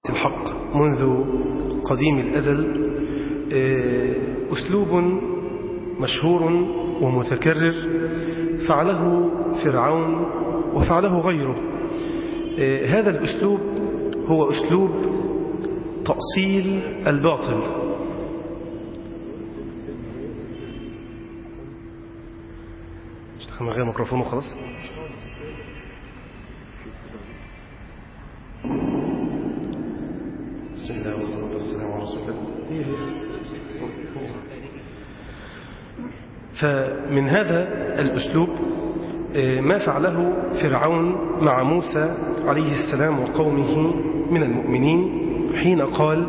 الحق منذ قديم الأزل أسلوب مشهور ومتكرر فعله فرعون وفعله غيره هذا الأسلوب هو أسلوب تأصيل الباطل اشتغل من غير ميكروفون وخلاص بسم الله والصلاة والسلام على رسول الله فمن هذا الأسلوب ما فعله فرعون مع موسى عليه السلام وقومه من المؤمنين حين قال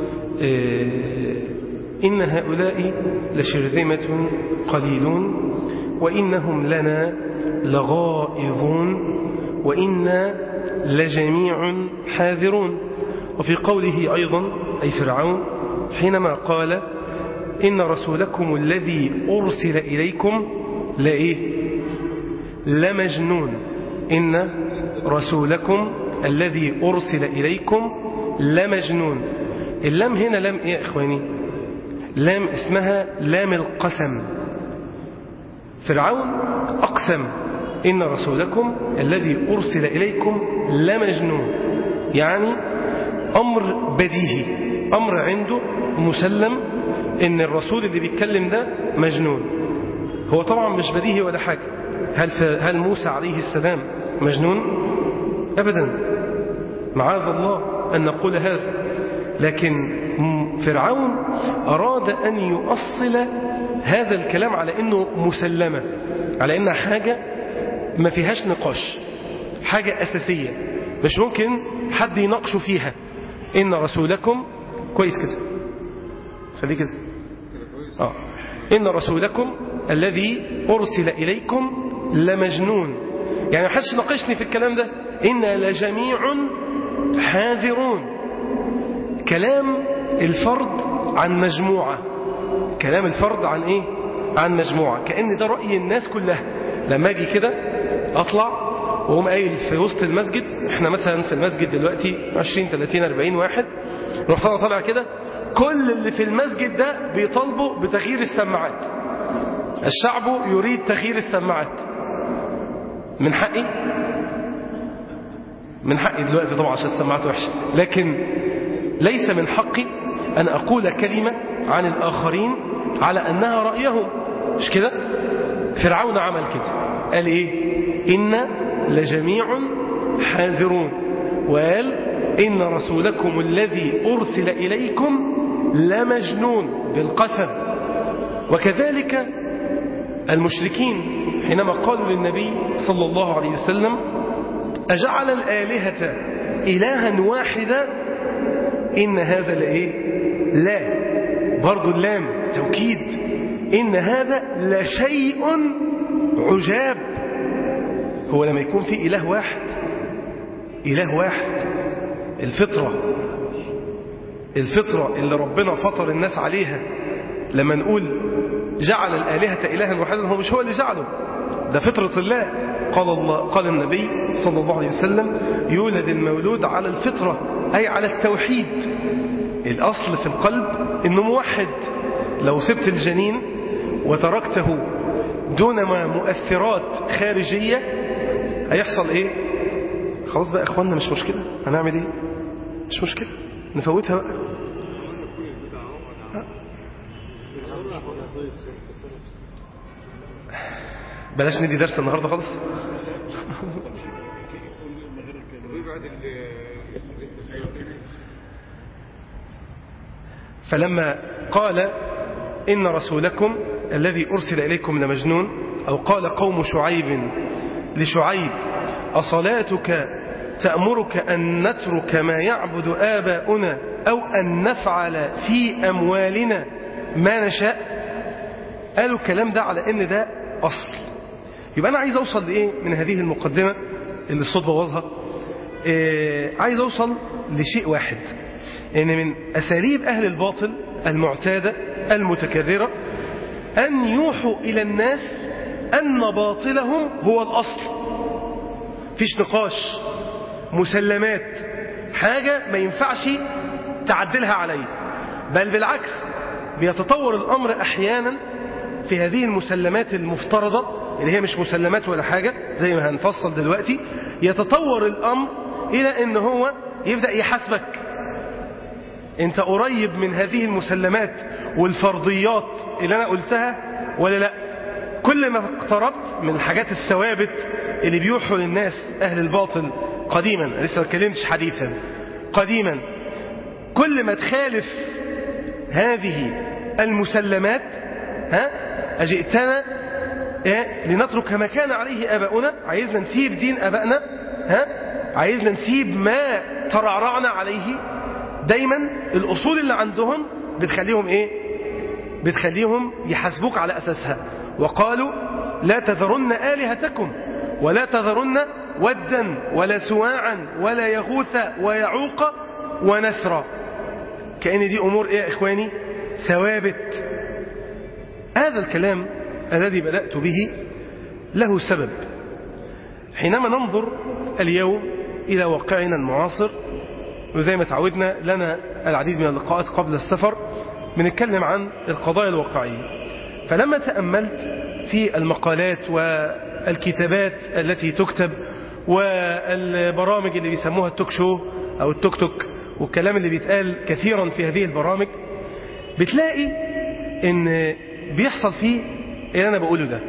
إن هؤلاء لشرذمة قليلون وإنهم لنا لغائظون وإنا لجميع حاذرون وفي قوله أيضا أي فرعون حينما قال إن رسولكم الذي أرسل إليكم لإيه لمجنون إن رسولكم الذي أرسل إليكم لمجنون اللام هنا لام إيه يا إخواني لام اسمها لام القسم فرعون أقسم إن رسولكم الذي أرسل إليكم لمجنون يعني أمر بديهي أمر عنده مسلم إن الرسول اللي بيتكلم ده مجنون هو طبعا مش بديهي ولا حاجة هل, هل موسى عليه السلام مجنون أبدا معاذ الله أن نقول هذا لكن فرعون أراد أن يؤصل هذا الكلام على أنه مسلمة على أنها حاجة ما فيهاش نقاش حاجة أساسية مش ممكن حد يناقشه فيها إن رسولكم كويس كده خليه كده آه. إن رسولكم الذي أرسل إليكم لمجنون يعني ما حدش ناقشني في الكلام ده إنا لجميع حاذرون كلام الفرد عن مجموعة كلام الفرد عن إيه عن مجموعة كأن ده رأي الناس كلها لما أجي كده أطلع وهم قايل في وسط المسجد احنا مثلا في المسجد دلوقتي 20 30 40 واحد رحت انا طالع كده كل اللي في المسجد ده بيطالبوا بتغيير السماعات الشعب يريد تغيير السماعات من حقي من حقي دلوقتي طبعا عشان السماعات وحشة لكن ليس من حقي أن أقول كلمة عن الآخرين على أنها رأيهم مش كده فرعون عمل كده قال إيه إن لجميع حاذرون وقال إن رسولكم الذي أرسل إليكم لمجنون بالقسم وكذلك المشركين حينما قالوا للنبي صلى الله عليه وسلم أجعل الآلهة إلها واحدا إن هذا لإيه لا برضو اللام توكيد إن هذا لشيء عجاب هو لما يكون في إله واحد إله واحد الفطرة الفطرة اللي ربنا فطر الناس عليها لما نقول جعل الآلهة إلها واحدا هو مش هو اللي جعله ده فطرة الله قال, الله قال النبي صلى الله عليه وسلم يولد المولود على الفطرة أي على التوحيد الأصل في القلب إنه موحد لو سبت الجنين وتركته دون ما مؤثرات خارجية هيحصل إيه خلاص بقى إخواننا مش مشكلة هنعمل إيه مش مشكلة نفوتها بقى بلاش ندي درس النهاردة خالص فلما قال إن رسولكم الذي أرسل إليكم لمجنون أو قال قوم شعيب لشعيب أصلاتك تأمرك أن نترك ما يعبد آباؤنا أو أن نفعل في أموالنا ما نشاء قالوا الكلام ده على أن ده أصل يبقى أنا عايز أوصل لإيه من هذه المقدمة اللي الصوت بوظها إيه عايز أوصل لشيء واحد إن من أساليب أهل الباطل المعتادة المتكررة أن يوحوا إلى الناس أن باطلهم هو الأصل فيش نقاش مسلمات حاجة ما ينفعش تعدلها عليه بل بالعكس بيتطور الأمر أحيانا في هذه المسلمات المفترضة اللي هي مش مسلمات ولا حاجة زي ما هنفصل دلوقتي يتطور الأمر إلى أن هو يبدأ يحاسبك أنت قريب من هذه المسلمات والفرضيات اللي أنا قلتها ولا لا كل ما اقتربت من الحاجات الثوابت اللي بيوحوا للناس أهل الباطل قديما لسه ما اتكلمتش حديثا قديما كل ما تخالف هذه المسلمات ها أجئتنا إيه؟ لنترك ما كان عليه آباؤنا عايزنا نسيب دين آبائنا ها عايزنا نسيب ما ترعرعنا عليه دايما الأصول اللي عندهم بتخليهم إيه بتخليهم يحاسبوك على أساسها وقالوا لا تذرن آلهتكم ولا تذرن ودا ولا سواعا ولا يغوث ويعوق ونسرا كأن دي أمور إيه يا إخواني ثوابت هذا الكلام الذي بدأت به له سبب حينما ننظر اليوم إلى واقعنا المعاصر وزي ما تعودنا لنا العديد من اللقاءات قبل السفر بنتكلم عن القضايا الواقعية فلما تأملت في المقالات والكتابات التي تكتب والبرامج اللي بيسموها التوك شو أو التوك توك والكلام اللي بيتقال كثيرا في هذه البرامج بتلاقي ان بيحصل فيه اللي انا بقوله ده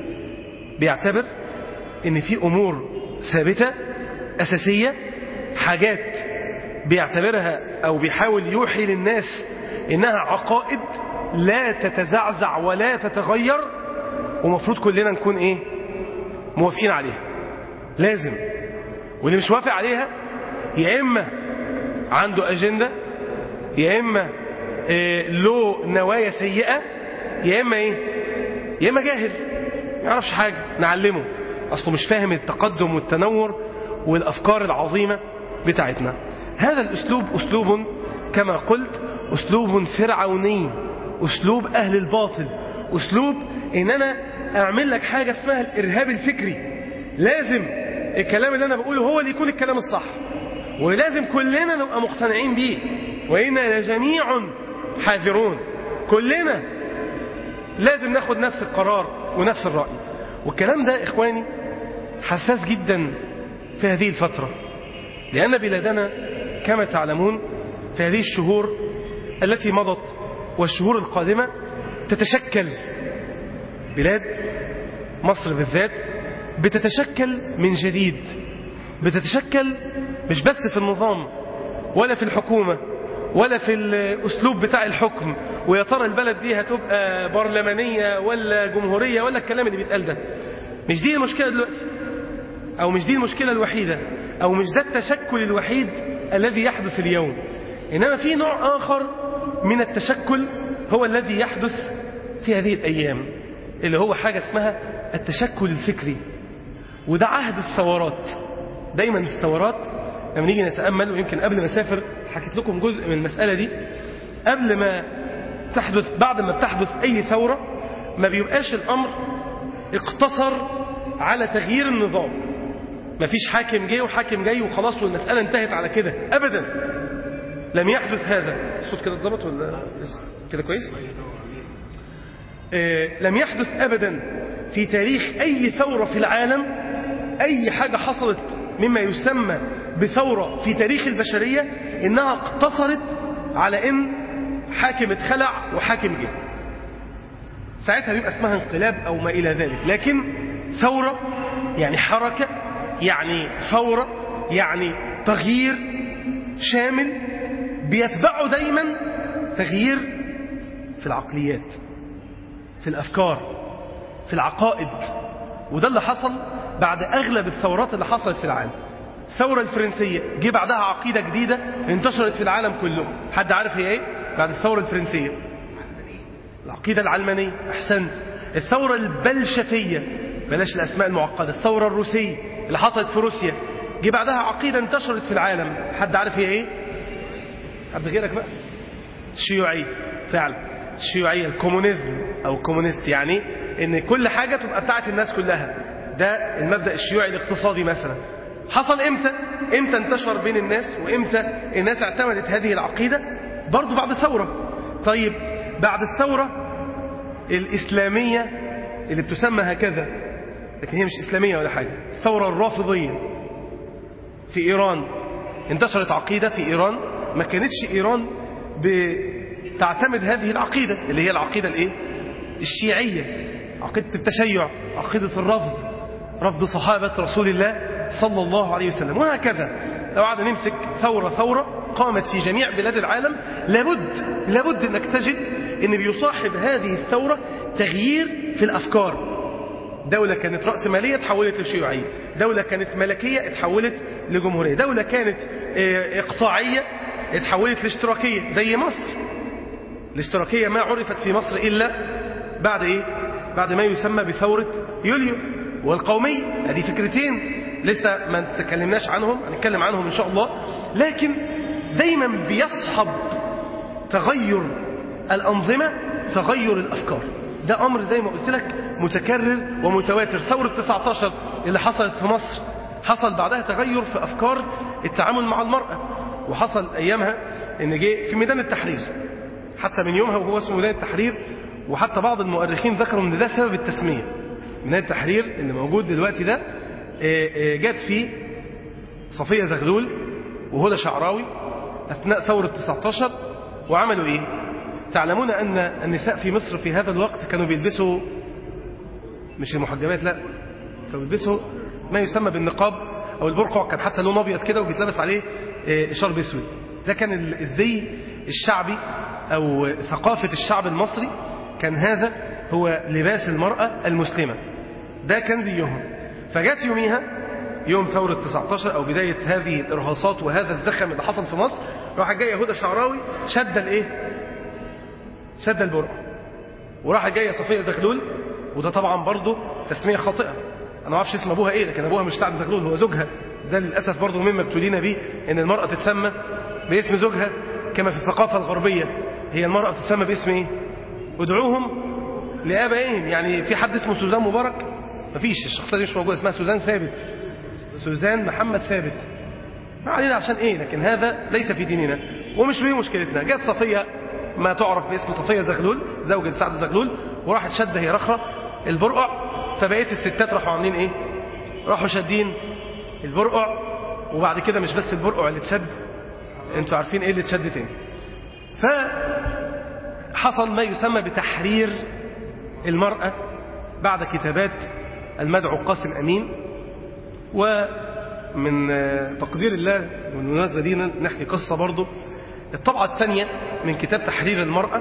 بيعتبر ان في امور ثابتة اساسية حاجات بيعتبرها او بيحاول يوحي للناس انها عقائد لا تتزعزع ولا تتغير ومفروض كلنا نكون ايه موافقين عليها لازم واللي مش وافق عليها يا اما عنده اجنده يا اما إيه له نوايا سيئه يا اما ايه يا اما جاهل ما يعرفش حاجه نعلمه اصله مش فاهم التقدم والتنور والافكار العظيمه بتاعتنا هذا الاسلوب اسلوب كما قلت اسلوب فرعوني اسلوب اهل الباطل اسلوب ان انا اعمل لك حاجه اسمها الارهاب الفكري لازم الكلام اللي انا بقوله هو اللي يكون الكلام الصح ولازم كلنا نبقى مقتنعين بيه وإنا لجميع حاذرون كلنا لازم ناخد نفس القرار ونفس الرأي والكلام ده إخواني حساس جدا في هذه الفترة لأن بلادنا كما تعلمون في هذه الشهور التي مضت والشهور القادمة تتشكل بلاد مصر بالذات بتتشكل من جديد بتتشكل مش بس في النظام ولا في الحكومة ولا في الأسلوب بتاع الحكم ويا ترى البلد دي هتبقى برلمانية ولا جمهورية ولا الكلام اللي بيتقال ده مش دي المشكلة دلوقتي أو مش دي المشكلة الوحيدة أو مش ده التشكل الوحيد الذي يحدث اليوم إنما في نوع آخر من التشكل هو الذي يحدث في هذه الأيام اللي هو حاجة اسمها التشكل الفكري وده عهد الثورات دايما الثورات لما نيجي نتأمل ويمكن قبل ما أسافر حكيت لكم جزء من المسألة دي قبل ما تحدث بعد ما بتحدث أي ثورة ما بيبقاش الأمر اقتصر على تغيير النظام ما فيش حاكم جاي وحاكم جاي وخلاص والمسألة انتهت على كده أبدا لم يحدث هذا الصوت كده اتظبط ولا لسه كده كويس آه لم يحدث أبدا في تاريخ أي ثورة في العالم أي حاجة حصلت مما يسمى بثورة في تاريخ البشرية إنها اقتصرت على إن حاكم اتخلع وحاكم جه ساعتها بيبقى اسمها انقلاب أو ما إلى ذلك لكن ثورة يعني حركة يعني فورة يعني تغيير شامل بيتبعه دايما تغيير في العقليات في الأفكار في العقائد وده اللي حصل بعد أغلب الثورات اللي حصلت في العالم الثورة الفرنسية جه بعدها عقيدة جديدة انتشرت في العالم كله حد عارف هي ايه بعد الثورة الفرنسية العقيدة العلمانية أحسنت الثورة البلشفية بلاش الأسماء المعقدة الثورة الروسية اللي حصلت في روسيا جه بعدها عقيدة انتشرت في العالم حد عارف هي ايه حد غيرك بقى الشيوعية فعلا الشيوعية الكومونيزم أو الكومونيست يعني ان كل حاجة تبقى بتاعت الناس كلها ده المبدأ الشيوعي الاقتصادي مثلا حصل امتى امتى انتشر بين الناس وامتى الناس اعتمدت هذه العقيدة برضو بعد ثورة طيب بعد الثورة الإسلامية اللي بتسمى هكذا لكن هي مش إسلامية ولا حاجة الثورة الرافضية في إيران انتشرت عقيدة في إيران ما كانتش إيران بتعتمد هذه العقيدة اللي هي العقيدة الإيه؟ الشيعية عقيدة التشيع عقيدة الرفض رفض صحابة رسول الله صلى الله عليه وسلم وهكذا لو قعدنا نمسك ثورة ثورة قامت في جميع بلاد العالم لابد لابد انك تجد ان بيصاحب هذه الثورة تغيير في الافكار دولة كانت رأسمالية تحولت لشيوعية دولة كانت ملكية اتحولت لجمهورية دولة كانت اقطاعية اتحولت لاشتراكية زي مصر الاشتراكية ما عرفت في مصر إلا بعد إيه؟ بعد ما يسمى بثورة يوليو والقومية هذه فكرتين لسه ما تكلمناش عنهم هنتكلم عنهم إن شاء الله لكن دايما بيصحب تغير الأنظمة تغير الأفكار ده أمر زي ما قلت لك متكرر ومتواتر ثورة 19 اللي حصلت في مصر حصل بعدها تغير في أفكار التعامل مع المرأة وحصل أيامها إن جه في ميدان التحرير حتى من يومها وهو اسمه ميدان التحرير وحتى بعض المؤرخين ذكروا ان ده سبب التسمية ميدان التحرير اللي موجود دلوقتي ده جت فيه صفية زغلول وهدى شعراوي أثناء ثورة 19 وعملوا إيه تعلمون أن النساء في مصر في هذا الوقت كانوا بيلبسوا مش المحجبات لا كانوا بيلبسوا ما يسمى بالنقاب أو البرقع كان حتى لون أبيض كده وبيتلبس عليه شرب أسود ده كان الزي الشعبي أو ثقافة الشعب المصري كان هذا هو لباس المرأة المسلمة ده كان زيهم فجات يوميها يوم ثورة 19 أو بداية هذه الإرهاصات وهذا الزخم اللي حصل في مصر راح جاية هدى شعراوي شد الإيه شد البرقع وراح جاية صفية زغلول وده طبعا برضه تسمية خاطئة أنا ما اعرفش اسم أبوها إيه لكن أبوها مش سعد زغلول هو زوجها ده للأسف برضه مما ابتلينا به إن المرأة تتسمى باسم زوجها كما في الثقافة الغربية هي المرأة تتسمى باسم إيه ادعوهم لآبائهم يعني في حد اسمه سوزان مبارك مفيش الشخصية دي مش موجودة اسمها سوزان ثابت سوزان محمد ثابت ما علينا عشان ايه لكن هذا ليس في ديننا ومش هي مشكلتنا جت صفية ما تعرف باسم صفية زغلول زوجة سعد زغلول وراحت شد هي رخرة البرقع فبقيت الستات راحوا عاملين ايه راحوا شادين البرقع وبعد كده مش بس البرقع اللي اتشد انتوا عارفين ايه اللي اتشد تاني فحصل ما يسمى بتحرير المرأة بعد كتابات المدعو قاسم أمين ومن تقدير الله والمناسبة دي نحكي قصة برضو الطبعة الثانية من كتاب تحرير المرأة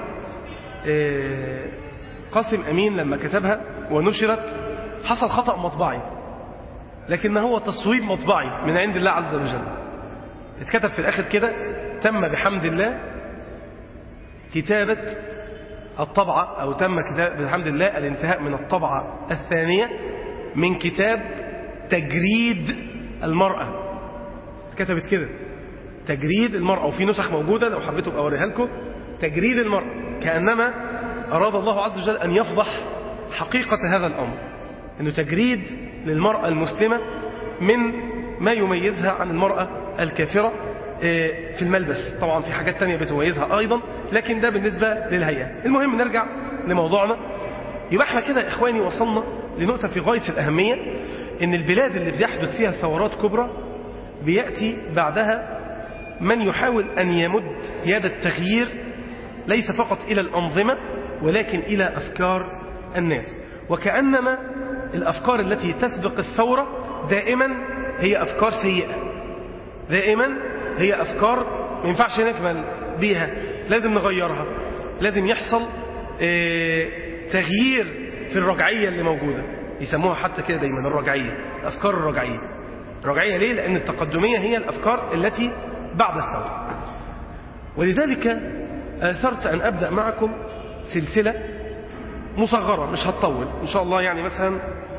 قاسم أمين لما كتبها ونشرت حصل خطأ مطبعي لكن هو تصويب مطبعي من عند الله عز وجل اتكتب في الآخر كده تم بحمد الله كتابة الطبعة أو تم كتاب بحمد الله الانتهاء من الطبعة الثانية من كتاب تجريد المرأة كتبت كده تجريد المرأة وفي نسخ موجودة لو حبيتوا أوريها لكم تجريد المرأة كأنما أراد الله عز وجل أن يفضح حقيقة هذا الأمر أنه تجريد للمرأة المسلمة من ما يميزها عن المرأة الكافرة في الملبس طبعا في حاجات تانية بتميزها أيضا لكن ده بالنسبة للهيئة المهم نرجع لموضوعنا يبقى احنا كده إخواني وصلنا لنقطة في غاية الأهمية ان البلاد اللي بيحدث فيها ثورات كبرى بيأتي بعدها من يحاول أن يمد يد التغيير ليس فقط إلى الأنظمة ولكن إلى أفكار الناس وكأنما الأفكار التي تسبق الثورة دائما هي أفكار سيئة دائما هي أفكار ما ينفعش نكمل بيها لازم نغيرها لازم يحصل اه تغيير في الرجعية اللي موجودة يسموها حتى كده دايما الرجعية الأفكار الرجعية الرجعية ليه؟ لأن التقدمية هي الأفكار التي بعد الثورة ولذلك آثرت أن أبدأ معكم سلسلة مصغرة مش هتطول إن شاء الله يعني مثلا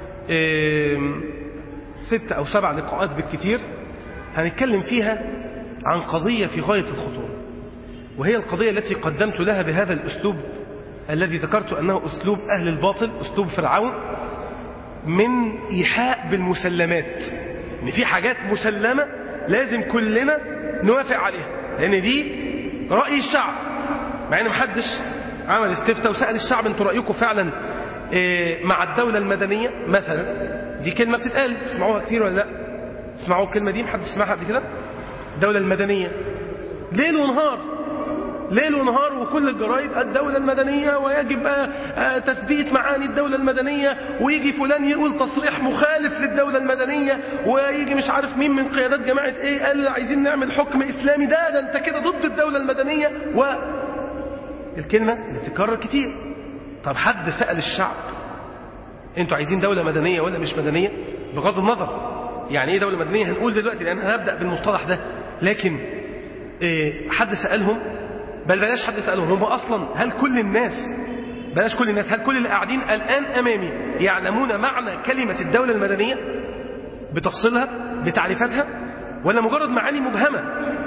ست أو سبع لقاءات بالكتير هنتكلم فيها عن قضية في غاية الخطورة وهي القضية التي قدمت لها بهذا الأسلوب الذي ذكرت أنه أسلوب أهل الباطل أسلوب فرعون من إيحاء بالمسلمات إن في حاجات مسلمة لازم كلنا نوافق عليها لأن دي رأي الشعب مع ان محدش عمل استفتاء وسأل الشعب انتوا رأيكم فعلا إيه مع الدولة المدنية مثلا دي كلمة بتتقال تسمعوها كتير ولا لا تسمعوا الكلمة دي محدش سمعها قبل كده الدولة المدنية ليل ونهار ليل ونهار وكل الجرايد الدولة المدنية ويجب تثبيت معاني الدولة المدنية ويجي فلان يقول تصريح مخالف للدولة المدنية ويجي مش عارف مين من قيادات جماعة ايه قال عايزين نعمل حكم اسلامي ده ده انت كده ضد الدولة المدنية و الكلمة اللي تتكرر كتير طب حد سأل الشعب انتوا عايزين دولة مدنية ولا مش مدنية بغض النظر يعني ايه دولة مدنية هنقول دلوقتي لان هنبدأ بالمصطلح ده لكن إيه حد سألهم بل بلاش حد سألهم هم أصلا هل كل الناس بلاش كل الناس هل كل اللي قاعدين الآن أمامي يعلمون معنى كلمة الدولة المدنية بتفصيلها بتعريفاتها ولا مجرد معاني مبهمة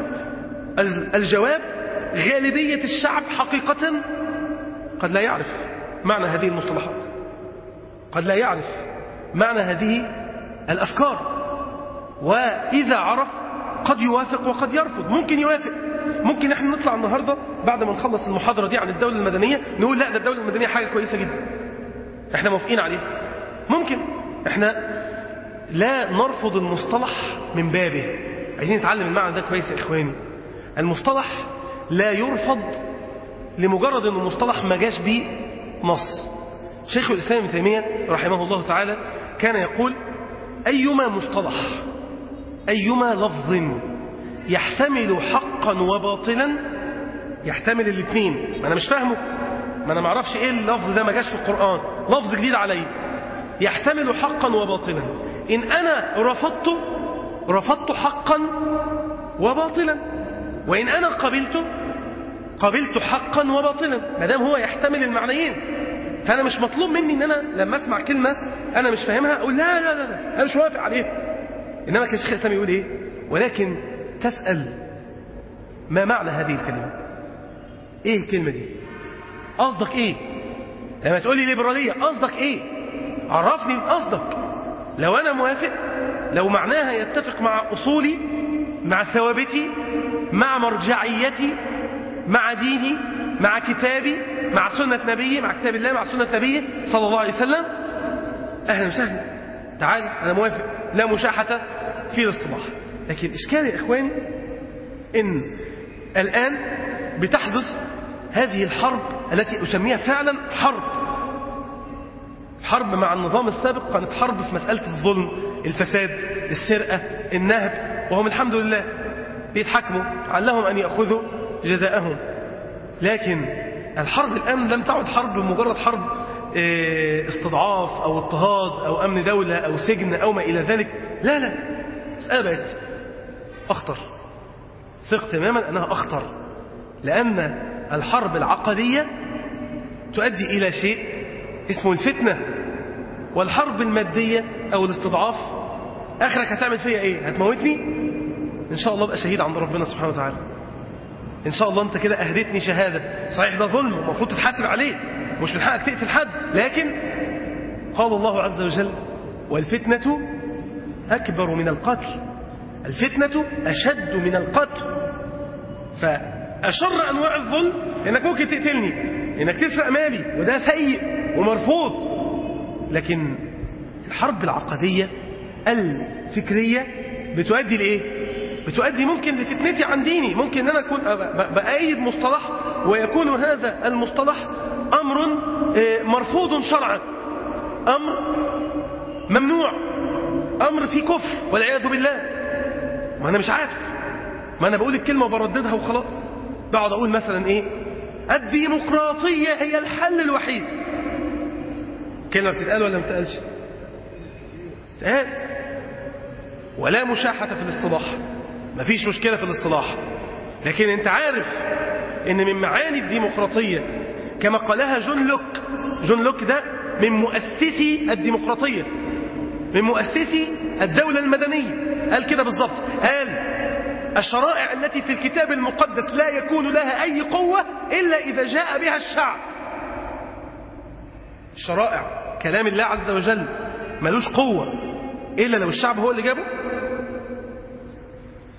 الجواب غالبية الشعب حقيقة قد لا يعرف معنى هذه المصطلحات قد لا يعرف معنى هذه الأفكار وإذا عرف قد يوافق وقد يرفض ممكن يوافق ممكن احنا نطلع النهاردة بعد ما نخلص المحاضرة دي عن الدولة المدنية نقول لا ده الدولة المدنية حاجة كويسة جدا احنا موافقين عليها ممكن احنا لا نرفض المصطلح من بابه عايزين نتعلم المعنى ده كويس يا اخواني المصطلح لا يرفض لمجرد انه مصطلح ما جاش بيه نص شيخ الاسلام ابن تيميه رحمه الله تعالى كان يقول ايما مصطلح ايما لفظ يحتمل حقا وباطلا يحتمل الاثنين ما انا مش فاهمه ما انا ما اعرفش ايه اللفظ ده ما جاش في القران لفظ جديد علي يحتمل حقا وباطلا ان انا رفضته رفضت حقا وباطلا وان انا قبلته قبلت حقا وباطلا ما دام هو يحتمل المعنيين فانا مش مطلوب مني ان انا لما اسمع كلمه انا مش فاهمها اقول لا لا لا, لا انا مش موافق عليها انما كان الشيخ الاسلام يقول ايه ولكن تسال ما معنى هذه الكلمه ايه الكلمه دي قصدك ايه لما تقول لي ليبراليه قصدك ايه عرفني قصدك لو انا موافق لو معناها يتفق مع اصولي مع ثوابتي مع مرجعيتي مع ديني مع كتابي مع سنة نبي مع كتاب الله مع سنة نبيه صلى الله عليه وسلم أهلا وسهلا تعال أنا موافق لا مشاحة في الاصطلاح لكن الإشكال يا إخواني إن الآن بتحدث هذه الحرب التي أسميها فعلا حرب حرب مع النظام السابق كانت حرب في مسألة الظلم الفساد السرقة النهب وهم الحمد لله بيتحكموا علهم أن يأخذوا جزاءهم لكن الحرب الآن لم تعد حرب مجرد حرب استضعاف أو اضطهاد أو أمن دولة أو سجن أو ما إلى ذلك لا لا مسألة بقت أخطر ثق تماما أنها أخطر لأن الحرب العقدية تؤدي إلى شيء اسمه الفتنة والحرب المادية أو الاستضعاف آخرك هتعمل فيا إيه هتموتني إن شاء الله بقى شهيد عند ربنا سبحانه وتعالى إن شاء الله أنت كده أهدتني شهادة صحيح ده ظلم ومفروض تتحاسب عليه مش من حقك تقتل حد لكن قال الله عز وجل والفتنة أكبر من القتل الفتنة أشد من القتل فأشر أنواع الظلم إنك ممكن تقتلني إنك تسرق مالي وده سيء ومرفوض لكن الحرب العقدية الفكرية بتؤدي لإيه؟ بتؤدي ممكن لفتنتي عن ديني ممكن أن أنا أكون بأيد مصطلح ويكون هذا المصطلح أمر مرفوض شرعا أمر ممنوع أمر فيه كفر والعياذ بالله ما أنا مش عارف ما أنا بقول الكلمة وبرددها وخلاص بقعد أقول مثلا إيه الديمقراطية هي الحل الوحيد كلمة بتتقال ولا ما بتتقالش تتقال ولا مشاحة في الاصطلاح مفيش مشكلة في الاصطلاح لكن انت عارف ان من معاني الديمقراطية كما قالها جون لوك جون لوك ده من مؤسسي الديمقراطية من مؤسسي الدولة المدنية قال كده بالظبط قال الشرائع التي في الكتاب المقدس لا يكون لها أي قوة إلا إذا جاء بها الشعب الشرائع كلام الله عز وجل ملوش قوة إلا لو الشعب هو اللي جابه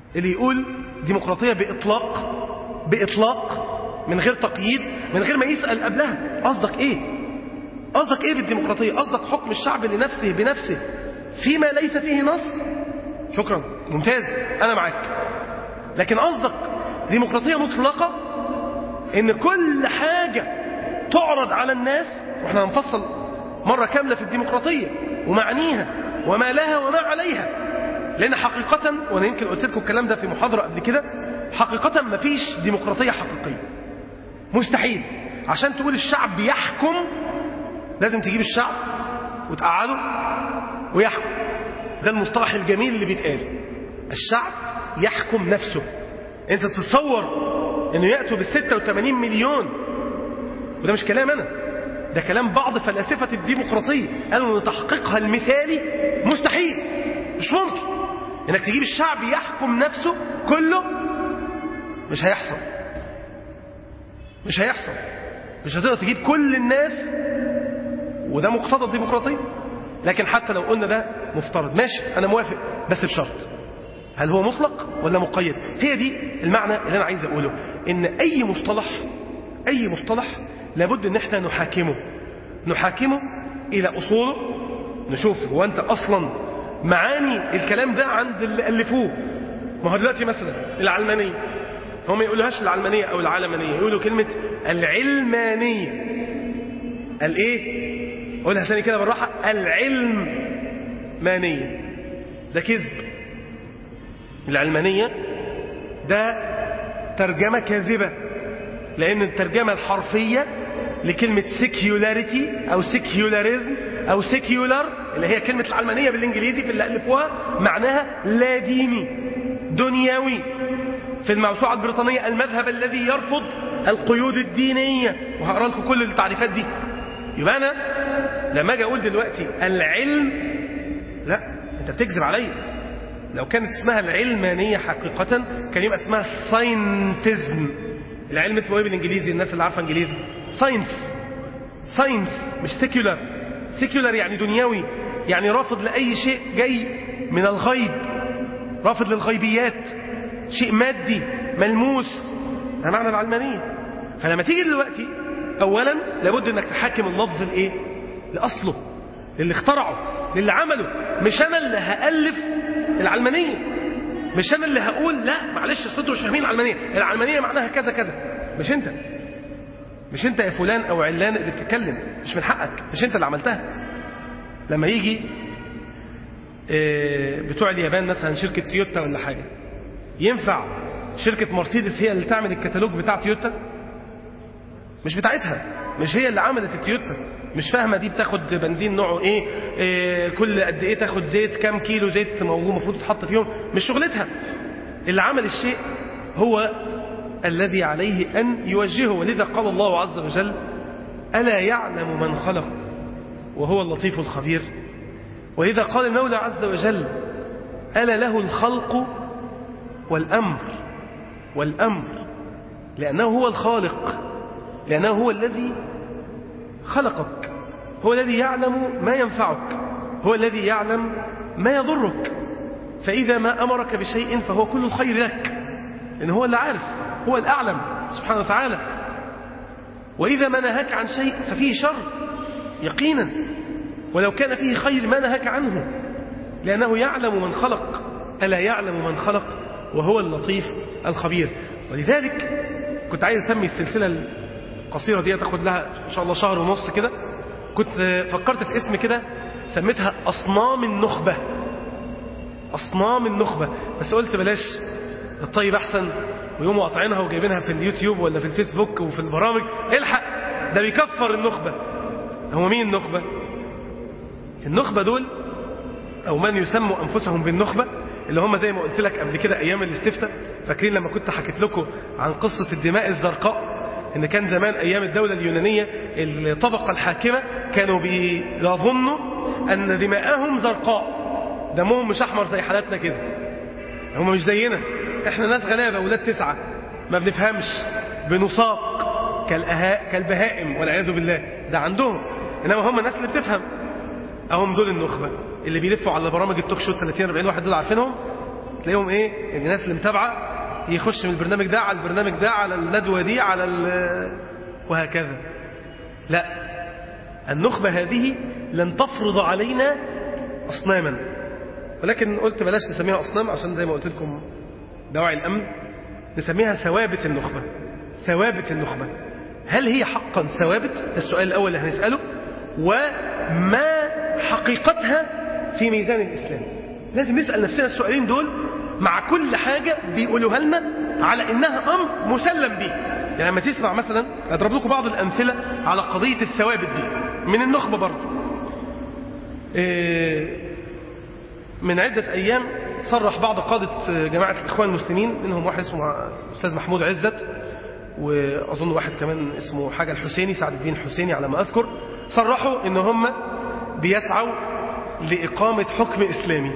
اللي يقول ديمقراطية بإطلاق بإطلاق من غير تقييد من غير ما يسأل قبلها قصدك إيه قصدك إيه بالديمقراطية قصدك حكم الشعب لنفسه بنفسه فيما ليس فيه نص شكرا ممتاز أنا معاك لكن قصدك ديمقراطية مطلقة إن كل حاجة تعرض على الناس واحنا هنفصل مرة كاملة في الديمقراطية ومعنيها وما لها وما عليها لأن حقيقة وأنا يمكن قلت لكم الكلام ده في محاضرة قبل كده حقيقة ما فيش ديمقراطية حقيقية مستحيل عشان تقول الشعب بيحكم لازم تجيب الشعب وتقعده ويحكم ده المصطلح الجميل اللي بيتقال الشعب يحكم نفسه انت تتصور انه يأتوا بال 86 مليون وده مش كلام انا ده كلام بعض فلاسفة الديمقراطية قالوا ان تحقيقها المثالي مستحيل مش ممكن انك تجيب الشعب يحكم نفسه كله مش هيحصل مش هيحصل مش هتقدر تجيب كل الناس وده مقتضى الديمقراطية لكن حتى لو قلنا ده مفترض ماشي انا موافق بس بشرط هل هو مطلق ولا مقيد هي دي المعنى اللي انا عايز اقوله ان اي مصطلح اي مصطلح لابد ان احنا نحاكمه نحاكمه الى اصوله نشوف هو انت اصلا معاني الكلام ده عند اللي الفوه ما هو دلوقتي مثلا العلمانيه هم ما يقولوهاش العلمانيه او العلمانيه يقولوا كلمه العلمانيه الايه قولها ثاني كده بالراحه العلمانيه ده كذب العلمانيه ده ترجمه كاذبه لأن الترجمة الحرفية لكلمة secularity أو secularism أو secular اللي هي كلمة العلمانية بالإنجليزي في اللي ألفوها معناها لا ديني دنيوي في الموسوعة البريطانية المذهب الذي يرفض القيود الدينية وهقرا لكم كل التعريفات دي يبقى أنا لما أجي أقول دلوقتي العلم لا أنت بتكذب عليا لو كانت اسمها العلمانية حقيقة كان يبقى اسمها ساينتزم العلم اسمه ايه بالانجليزي الناس اللي عارفه انجليزي ساينس ساينس مش سيكولار سيكولار يعني دنيوي يعني رافض لاي شيء جاي من الغيب رافض للغيبيات شيء مادي ملموس ده معنى العلمانيه فلما تيجي دلوقتي اولا لابد انك تحكم اللفظ الايه لاصله للي اخترعه للي عمله مش انا اللي هالف العلمانيه مش انا اللي هقول لا معلش اصل مش فاهمين العلمانيه العلمانيه معناها كذا كذا مش انت مش انت يا فلان او علان اللي بتتكلم مش من حقك مش انت اللي عملتها لما يجي بتوع اليابان مثلا شركه تويوتا ولا حاجه ينفع شركه مرسيدس هي اللي تعمل الكتالوج بتاع تويوتا مش بتاعتها مش هي اللي عملت التويوتا مش فاهمه دي بتاخد بنزين نوعه ايه, إيه كل قد ايه تاخد زيت كام كيلو زيت موجود المفروض يتحط فيهم مش شغلتها اللي عمل الشيء هو الذي عليه ان يوجهه ولذا قال الله عز وجل الا يعلم من خلق وهو اللطيف الخبير ولذا قال المولى عز وجل الا له الخلق والامر والامر لانه هو الخالق لانه هو الذي خلقك هو الذي يعلم ما ينفعك هو الذي يعلم ما يضرك فإذا ما أمرك بشيء فهو كل الخير لك لأن هو اللي عارف هو الأعلم سبحانه وتعالى وإذا ما نهاك عن شيء ففيه شر يقينا ولو كان فيه خير ما نهاك عنه لأنه يعلم من خلق ألا يعلم من خلق وهو اللطيف الخبير ولذلك كنت عايز أسمي السلسلة القصيرة دي تاخد لها إن شاء الله شهر ونص كده كنت فكرت في اسم كده سميتها أصنام النخبة أصنام النخبة بس قلت بلاش الطيب أحسن ويقوموا قاطعينها وجايبينها في اليوتيوب ولا في الفيسبوك وفي البرامج الحق ده بيكفر النخبة هو مين النخبة النخبة دول أو من يسموا أنفسهم بالنخبة اللي هم زي ما قلت لك قبل كده أيام الاستفتاء فاكرين لما كنت حكيت لكم عن قصة الدماء الزرقاء ان كان زمان ايام الدولة اليونانية الطبقة الحاكمة كانوا بيظنوا ان دماءهم زرقاء دمهم مش احمر زي حالاتنا كده هم مش زينا احنا ناس غلابة اولاد تسعة ما بنفهمش بنساق كالأهاء كالبهائم والعياذ بالله ده عندهم انما هم الناس اللي بتفهم اهم دول النخبة اللي بيلفوا على برامج التوك شو 30 40 واحد دول عارفينهم تلاقيهم ايه الناس اللي متابعه يخش من البرنامج ده على البرنامج ده على الندوه دي على وهكذا لا النخبه هذه لن تفرض علينا اصناما ولكن قلت بلاش نسميها اصنام عشان زي ما قلت لكم دواعي الامن نسميها ثوابت النخبه ثوابت النخبه هل هي حقا ثوابت ده السؤال الاول اللي هنساله وما حقيقتها في ميزان الإسلام لازم نسأل نفسنا السؤالين دول مع كل حاجة بيقولوها لنا على إنها أمر مسلم به يعني لما تسمع مثلا أضرب لكم بعض الأمثلة على قضية الثوابت دي من النخبة برضه من عدة أيام صرح بعض قادة جماعة الإخوان المسلمين منهم واحد اسمه أستاذ محمود عزت وأظن واحد كمان اسمه حاجة الحسيني سعد الدين الحسيني على ما أذكر صرحوا إن هم بيسعوا لإقامة حكم إسلامي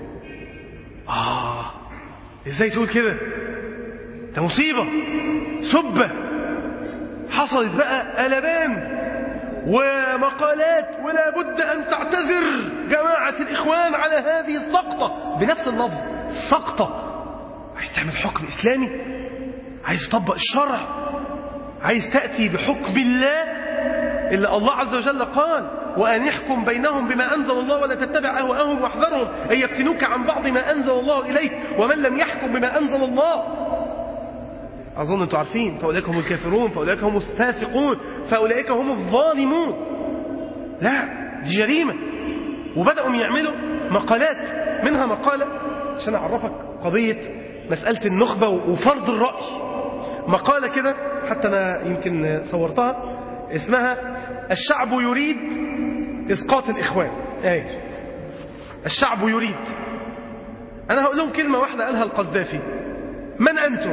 آه إزاي تقول كده ده مصيبة سبة حصلت بقى قلبان ومقالات ولا بد أن تعتذر جماعة الإخوان على هذه السقطة بنفس اللفظ سقطة عايز تعمل حكم إسلامي عايز تطبق الشرع عايز تأتي بحكم الله إلا الله عز وجل قال وأن يحكم بينهم بما أنزل الله ولا تتبع أهواءهم واحذرهم أن يفتنوك عن بعض ما أنزل الله إليك ومن لم يحكم بما أنزل الله أظن أنتم عارفين فأولئك هم الكافرون فأولئك هم الفاسقون فأولئك هم الظالمون لا دي جريمة وبدأوا يعملوا مقالات منها مقالة عشان أعرفك قضية مسألة النخبة وفرض الرأي مقالة كده حتى أنا يمكن صورتها اسمها الشعب يريد إسقاط الإخوان أي الشعب يريد أنا هقول لهم كلمة واحدة قالها القذافي من أنتم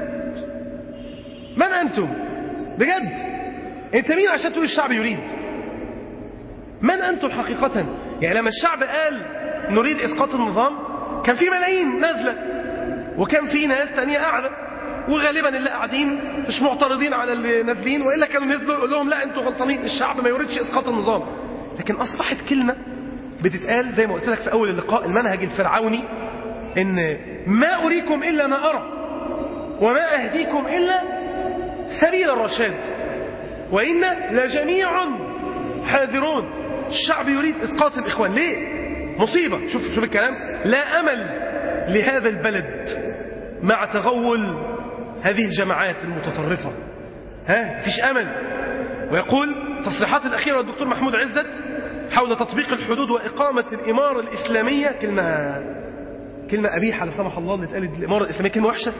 من أنتم بجد أنت مين عشان تقول الشعب يريد من أنتم حقيقة يعني لما الشعب قال نريد إسقاط النظام كان في ملايين نازلة وكان في ناس تانية قاعدة وغالبا اللي قاعدين مش معترضين على اللي نازلين والا كانوا نزلوا يقول لهم لا انتوا غلطانين الشعب ما يريدش اسقاط النظام لكن اصبحت كلمه بتتقال زي ما قلت لك في اول اللقاء المنهج الفرعوني ان ما اريكم الا ما ارى وما اهديكم الا سبيل الرشاد وان لجميع حاذرون الشعب يريد اسقاط الاخوان ليه مصيبه شوف شوف الكلام لا امل لهذا البلد مع تغول هذه الجماعات المتطرفة ها فيش أمل ويقول تصريحات الأخيرة للدكتور محمود عزت حول تطبيق الحدود وإقامة الإمارة الإسلامية كلمة كلمة قبيحة لا سمح الله اللي اتقالت الإمارة الإسلامية كلمة وحشة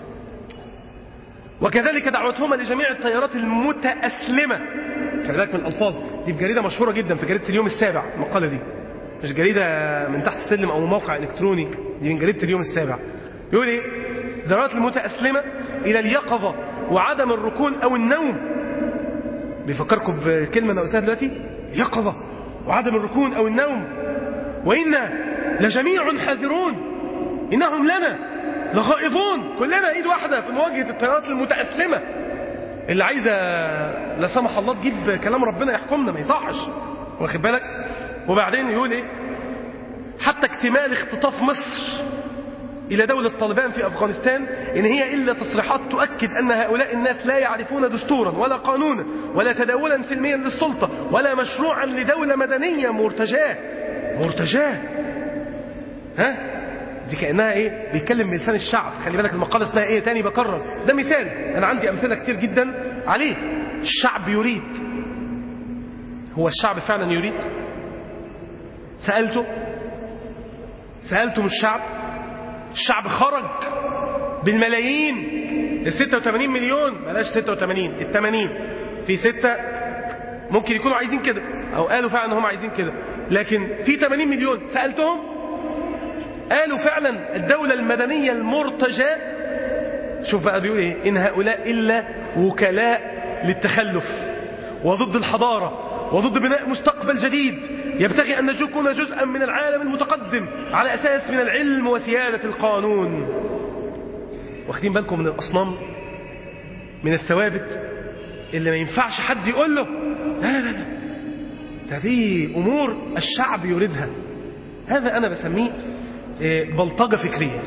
وكذلك دعوتهما لجميع التيارات المتأسلمة خلي بالك من الألفاظ دي في جريدة مشهورة جدا في جريدة اليوم السابع المقالة دي مش جريدة من تحت السلم أو موقع إلكتروني دي من جريدة اليوم السابع يقول ايه الدرجات المتأسلمة إلى اليقظة وعدم الركون أو النوم بيفكركم بكلمة أنا قلتها دلوقتي يقظة وعدم الركون أو النوم وإنا لجميع حاذرون إنهم لنا لغائظون كلنا إيد واحدة في مواجهة التيارات المتأسلمة اللي عايزة لا سمح الله تجيب كلام ربنا يحكمنا ما يصحش واخد بالك وبعدين يقول ايه حتى اكتمال اختطاف مصر إلى دولة طالبان في أفغانستان إن هي إلا تصريحات تؤكد أن هؤلاء الناس لا يعرفون دستورا ولا قانونا ولا تداولا سلميا للسلطة ولا مشروعا لدولة مدنية مرتجاة مرتجاة ها دي كأنها إيه بيتكلم بلسان الشعب خلي بالك المقالة اسمها إيه تاني بكرر ده مثال أنا عندي أمثلة كتير جدا عليه الشعب يريد هو الشعب فعلا يريد سألته سألتم الشعب الشعب خرج بالملايين ال 86 مليون بلاش 86 ال 80 في 6 ممكن يكونوا عايزين كده او قالوا فعلا ان هم عايزين كده لكن في 80 مليون سالتهم قالوا فعلا الدوله المدنيه المرتجاه شوف بقى بيقول ايه ان هؤلاء الا وكلاء للتخلف وضد الحضاره وضد بناء مستقبل جديد يبتغي أن نكون جزءا من العالم المتقدم على أساس من العلم وسيادة القانون واخدين بالكم من الأصنام من الثوابت اللي ما ينفعش حد يقول له لا لا لا ده دي أمور الشعب يريدها هذا أنا بسميه بلطجة فكرية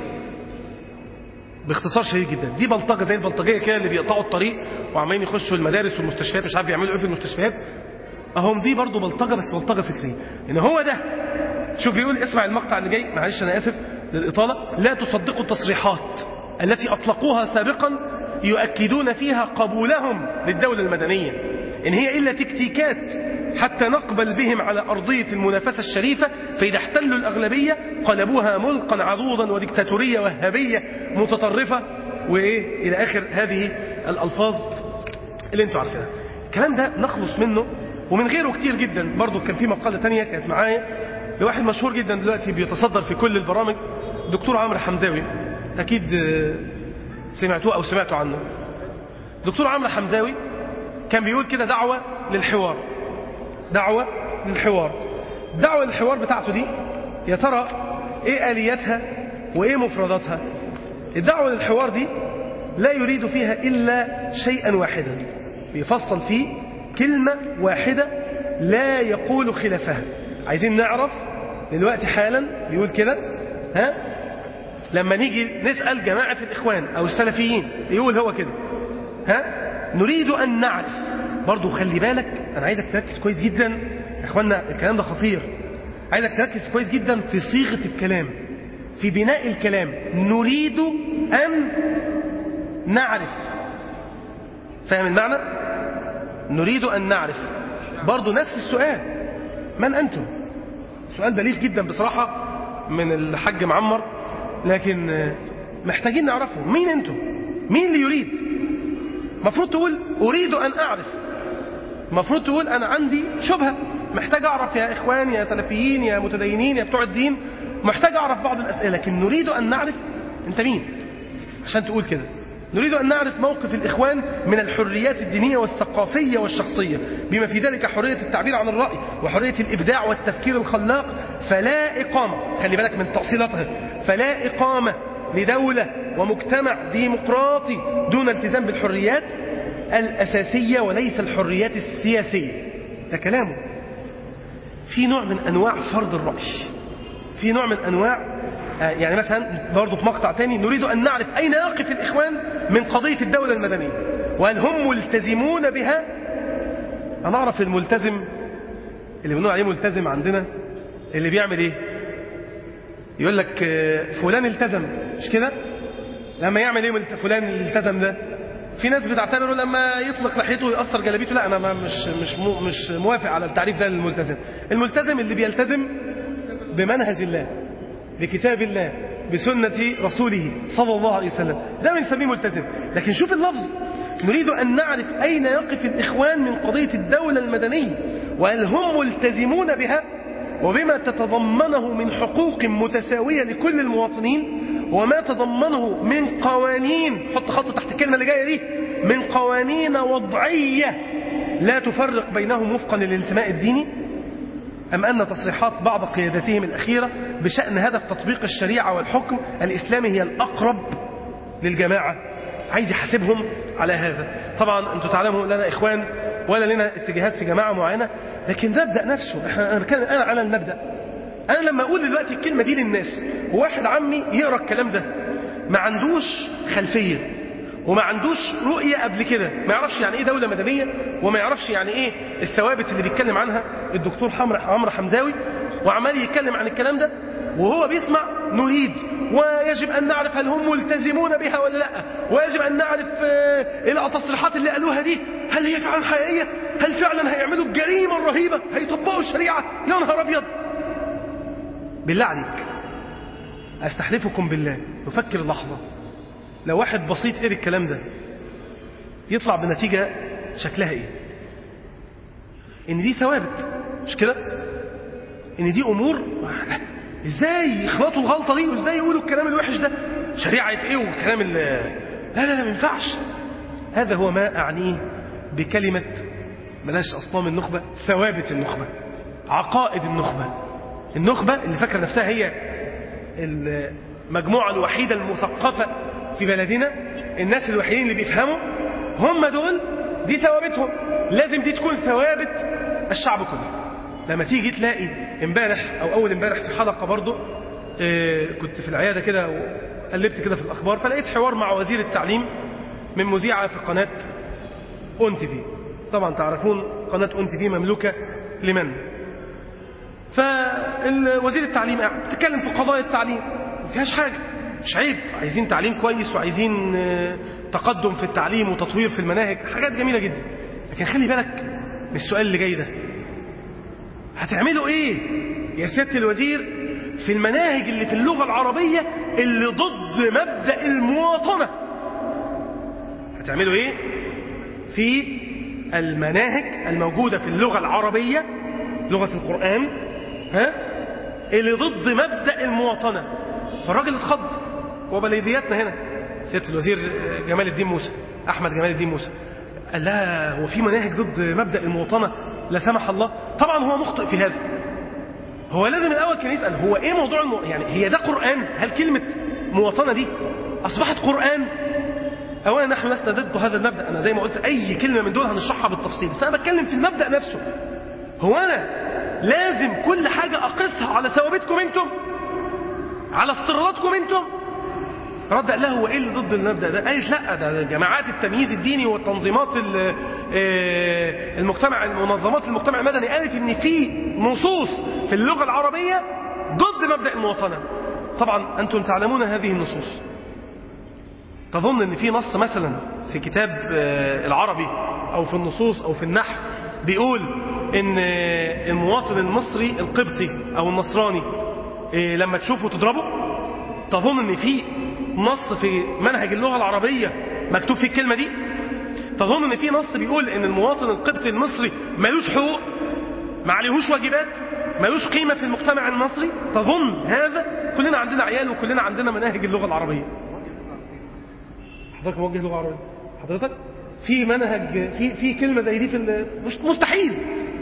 باختصار شديد جدا دي بلطجة زي البلطجية كده اللي بيقطعوا الطريق وعمالين يخشوا المدارس والمستشفيات مش عارف يعملوا ايه في المستشفيات اهم دي برضو بلطجة بس بلطجة فكرية ان هو ده شوف يقول اسمع المقطع اللي جاي معلش انا اسف للإطالة لا تصدقوا التصريحات التي أطلقوها سابقا يؤكدون فيها قبولهم للدولة المدنية إن هي إلا تكتيكات حتى نقبل بهم على أرضية المنافسة الشريفة فإذا احتلوا الأغلبية قلبوها ملقا عضوضا وديكتاتورية وهابية متطرفة وإيه إلى آخر هذه الألفاظ اللي انتوا عارفينها الكلام ده نخلص منه ومن غيره كتير جدا برضو كان في مقالة تانية كانت معايا لواحد مشهور جدا دلوقتي بيتصدر في كل البرامج دكتور عمرو حمزاوي أكيد سمعتوه أو سمعتوا عنه دكتور عمرو حمزاوي كان بيقول كده دعوة للحوار دعوة للحوار دعوة للحوار بتاعته دي يا ترى ايه آلياتها وايه مفرداتها الدعوة للحوار دي لا يريد فيها إلا شيئا واحدا بيفصل فيه كلمة واحدة لا يقول خلافها عايزين نعرف دلوقتي حالا بيقول كده ها لما نيجي نسأل جماعة الإخوان أو السلفيين يقول هو كده ها نريد أن نعرف برضو خلي بالك أنا عايزك تركز كويس جدا يا إخوانا الكلام ده خطير عايزك تركز كويس جدا في صيغة الكلام في بناء الكلام نريد أن نعرف فاهم المعنى نريد أن نعرف برضو نفس السؤال من أنتم سؤال بليغ جدا بصراحة من الحاج معمر لكن محتاجين نعرفه مين أنتم مين اللي يريد مفروض تقول أريد أن أعرف مفروض تقول أنا عندي شبهة محتاج أعرف يا إخوان يا سلفيين يا متدينين يا بتوع الدين محتاج أعرف بعض الأسئلة لكن نريد أن نعرف أنت مين عشان تقول كده نريد أن نعرف موقف الإخوان من الحريات الدينية والثقافية والشخصية بما في ذلك حرية التعبير عن الرأي وحرية الإبداع والتفكير الخلاق فلا إقامة خلي بالك من تأصيلاتها فلا إقامة لدولة ومجتمع ديمقراطي دون التزام بالحريات الأساسية وليس الحريات السياسية ده كلامه في نوع من أنواع فرض الرأي في نوع من أنواع يعني مثلا برضه في مقطع تاني نريد أن نعرف أين يقف الإخوان من قضية الدولة المدنية وهل هم ملتزمون بها أنا أعرف الملتزم اللي بنقول عليه ملتزم عندنا اللي بيعمل إيه يقول لك فلان التزم مش كده لما يعمل إيه فلان التزم ده في ناس بتعتبره لما يطلق لحيته ويقصر جلابيته لا أنا ما مش مش مش موافق على التعريف ده للملتزم الملتزم اللي بيلتزم بمنهج الله بكتاب الله بسنة رسوله صلى الله عليه وسلم ده بنسميه ملتزم لكن شوف اللفظ نريد أن نعرف أين يقف الإخوان من قضية الدولة المدنية وهل هم ملتزمون بها وبما تتضمنه من حقوق متساوية لكل المواطنين وما تضمنه من قوانين حط خط تحت الكلمة اللي جاية دي من قوانين وضعية لا تفرق بينهم وفقا للانتماء الديني أم أن تصريحات بعض قياداتهم الأخيرة بشأن هدف تطبيق الشريعة والحكم الإسلامي هي الأقرب للجماعة عايز يحاسبهم على هذا طبعا أنتم تعلموا لنا إخوان ولا لنا اتجاهات في جماعة معينة لكن المبدأ نفسه أنا بتكلم أنا على المبدأ أنا لما أقول دلوقتي الكلمة دي للناس وواحد عمي يقرأ الكلام ده ما عندوش خلفية وما عندوش رؤية قبل كده ما يعرفش يعني ايه دولة مدنية وما يعرفش يعني ايه الثوابت اللي بيتكلم عنها الدكتور عمرو حمزاوي وعمال يتكلم عن الكلام ده وهو بيسمع نريد ويجب أن نعرف هل هم ملتزمون بها ولا لا ويجب أن نعرف التصريحات اللي قالوها دي هل هي فعلا حقيقية هل فعلا هيعملوا الجريمة الرهيبة هيطبقوا الشريعة يا نهار أبيض بالله عليك أستحلفكم بالله نفكر لحظة لو واحد بسيط قري الكلام ده يطلع بنتيجة شكلها ايه ان دي ثوابت مش كده ان دي امور ازاي يخلطوا الغلطة دي وازاي يقولوا الكلام الوحش ده شريعة ايه والكلام اللي لا لا لا ما ينفعش هذا هو ما اعنيه بكلمة بلاش اصنام النخبة ثوابت النخبة عقائد النخبة النخبة اللي فاكرة نفسها هي المجموعة الوحيدة المثقفة في بلدنا الناس الوحيدين اللي بيفهموا هم دول دي ثوابتهم لازم دي تكون ثوابت الشعب كله لما تيجي تلاقي امبارح او اول امبارح في حلقة برضه كنت في العيادة كده وقلبت كده في الأخبار فلقيت حوار مع وزير التعليم من مذيعة في قناة أون تي في طبعا تعرفون قناة أون تي في مملوكة لمن فوزير التعليم قاعد بتتكلم في قضايا التعليم ما فيهاش حاجة مش عيب عايزين تعليم كويس وعايزين تقدم في التعليم وتطوير في المناهج حاجات جميلة جدا لكن خلي بالك من السؤال اللي جاي ده هتعملوا ايه يا سيادة الوزير في المناهج اللي في اللغة العربية اللي ضد مبدأ المواطنة هتعملوا ايه في المناهج الموجودة في اللغة العربية لغة القرآن ها اللي ضد مبدأ المواطنة فالراجل اتخض وبلدياتنا هنا سيادة الوزير جمال الدين موسى أحمد جمال الدين موسى قال لها هو في مناهج ضد مبدأ المواطنة لا سمح الله طبعا هو مخطئ في هذا هو لازم الأول كان يسأل هو إيه موضوع المو... يعني هي ده قرآن هل كلمة مواطنة دي أصبحت قرآن أولا نحن لسنا ضد هذا المبدأ أنا زي ما قلت أي كلمة من دول هنشرحها بالتفصيل بس أنا بتكلم في المبدأ نفسه هو أنا لازم كل حاجة أقصها على ثوابتكم أنتم على افتراضاتكم أنتم رد قال له هو ايه اللي ضد المبدا ده قالت لا ده جماعات التمييز الديني والتنظيمات المجتمع المنظمات المجتمع المدني قالت ان في نصوص في اللغه العربيه ضد مبدا المواطنه طبعا انتم تعلمون هذه النصوص تظن ان في نص مثلا في كتاب العربي او في النصوص او في النحو بيقول ان المواطن المصري القبطي او النصراني لما تشوفه تضربه تظن ان في نص في منهج اللغة العربية مكتوب فيه الكلمة دي تظن ان في نص بيقول ان المواطن القبطي المصري ملوش حقوق ما عليهوش واجبات ملوش قيمة في المجتمع المصري تظن هذا كلنا عندنا عيال وكلنا عندنا مناهج اللغة العربية حضرتك موجه لغة عربية حضرتك في منهج في في كلمة زي دي في مش مستحيل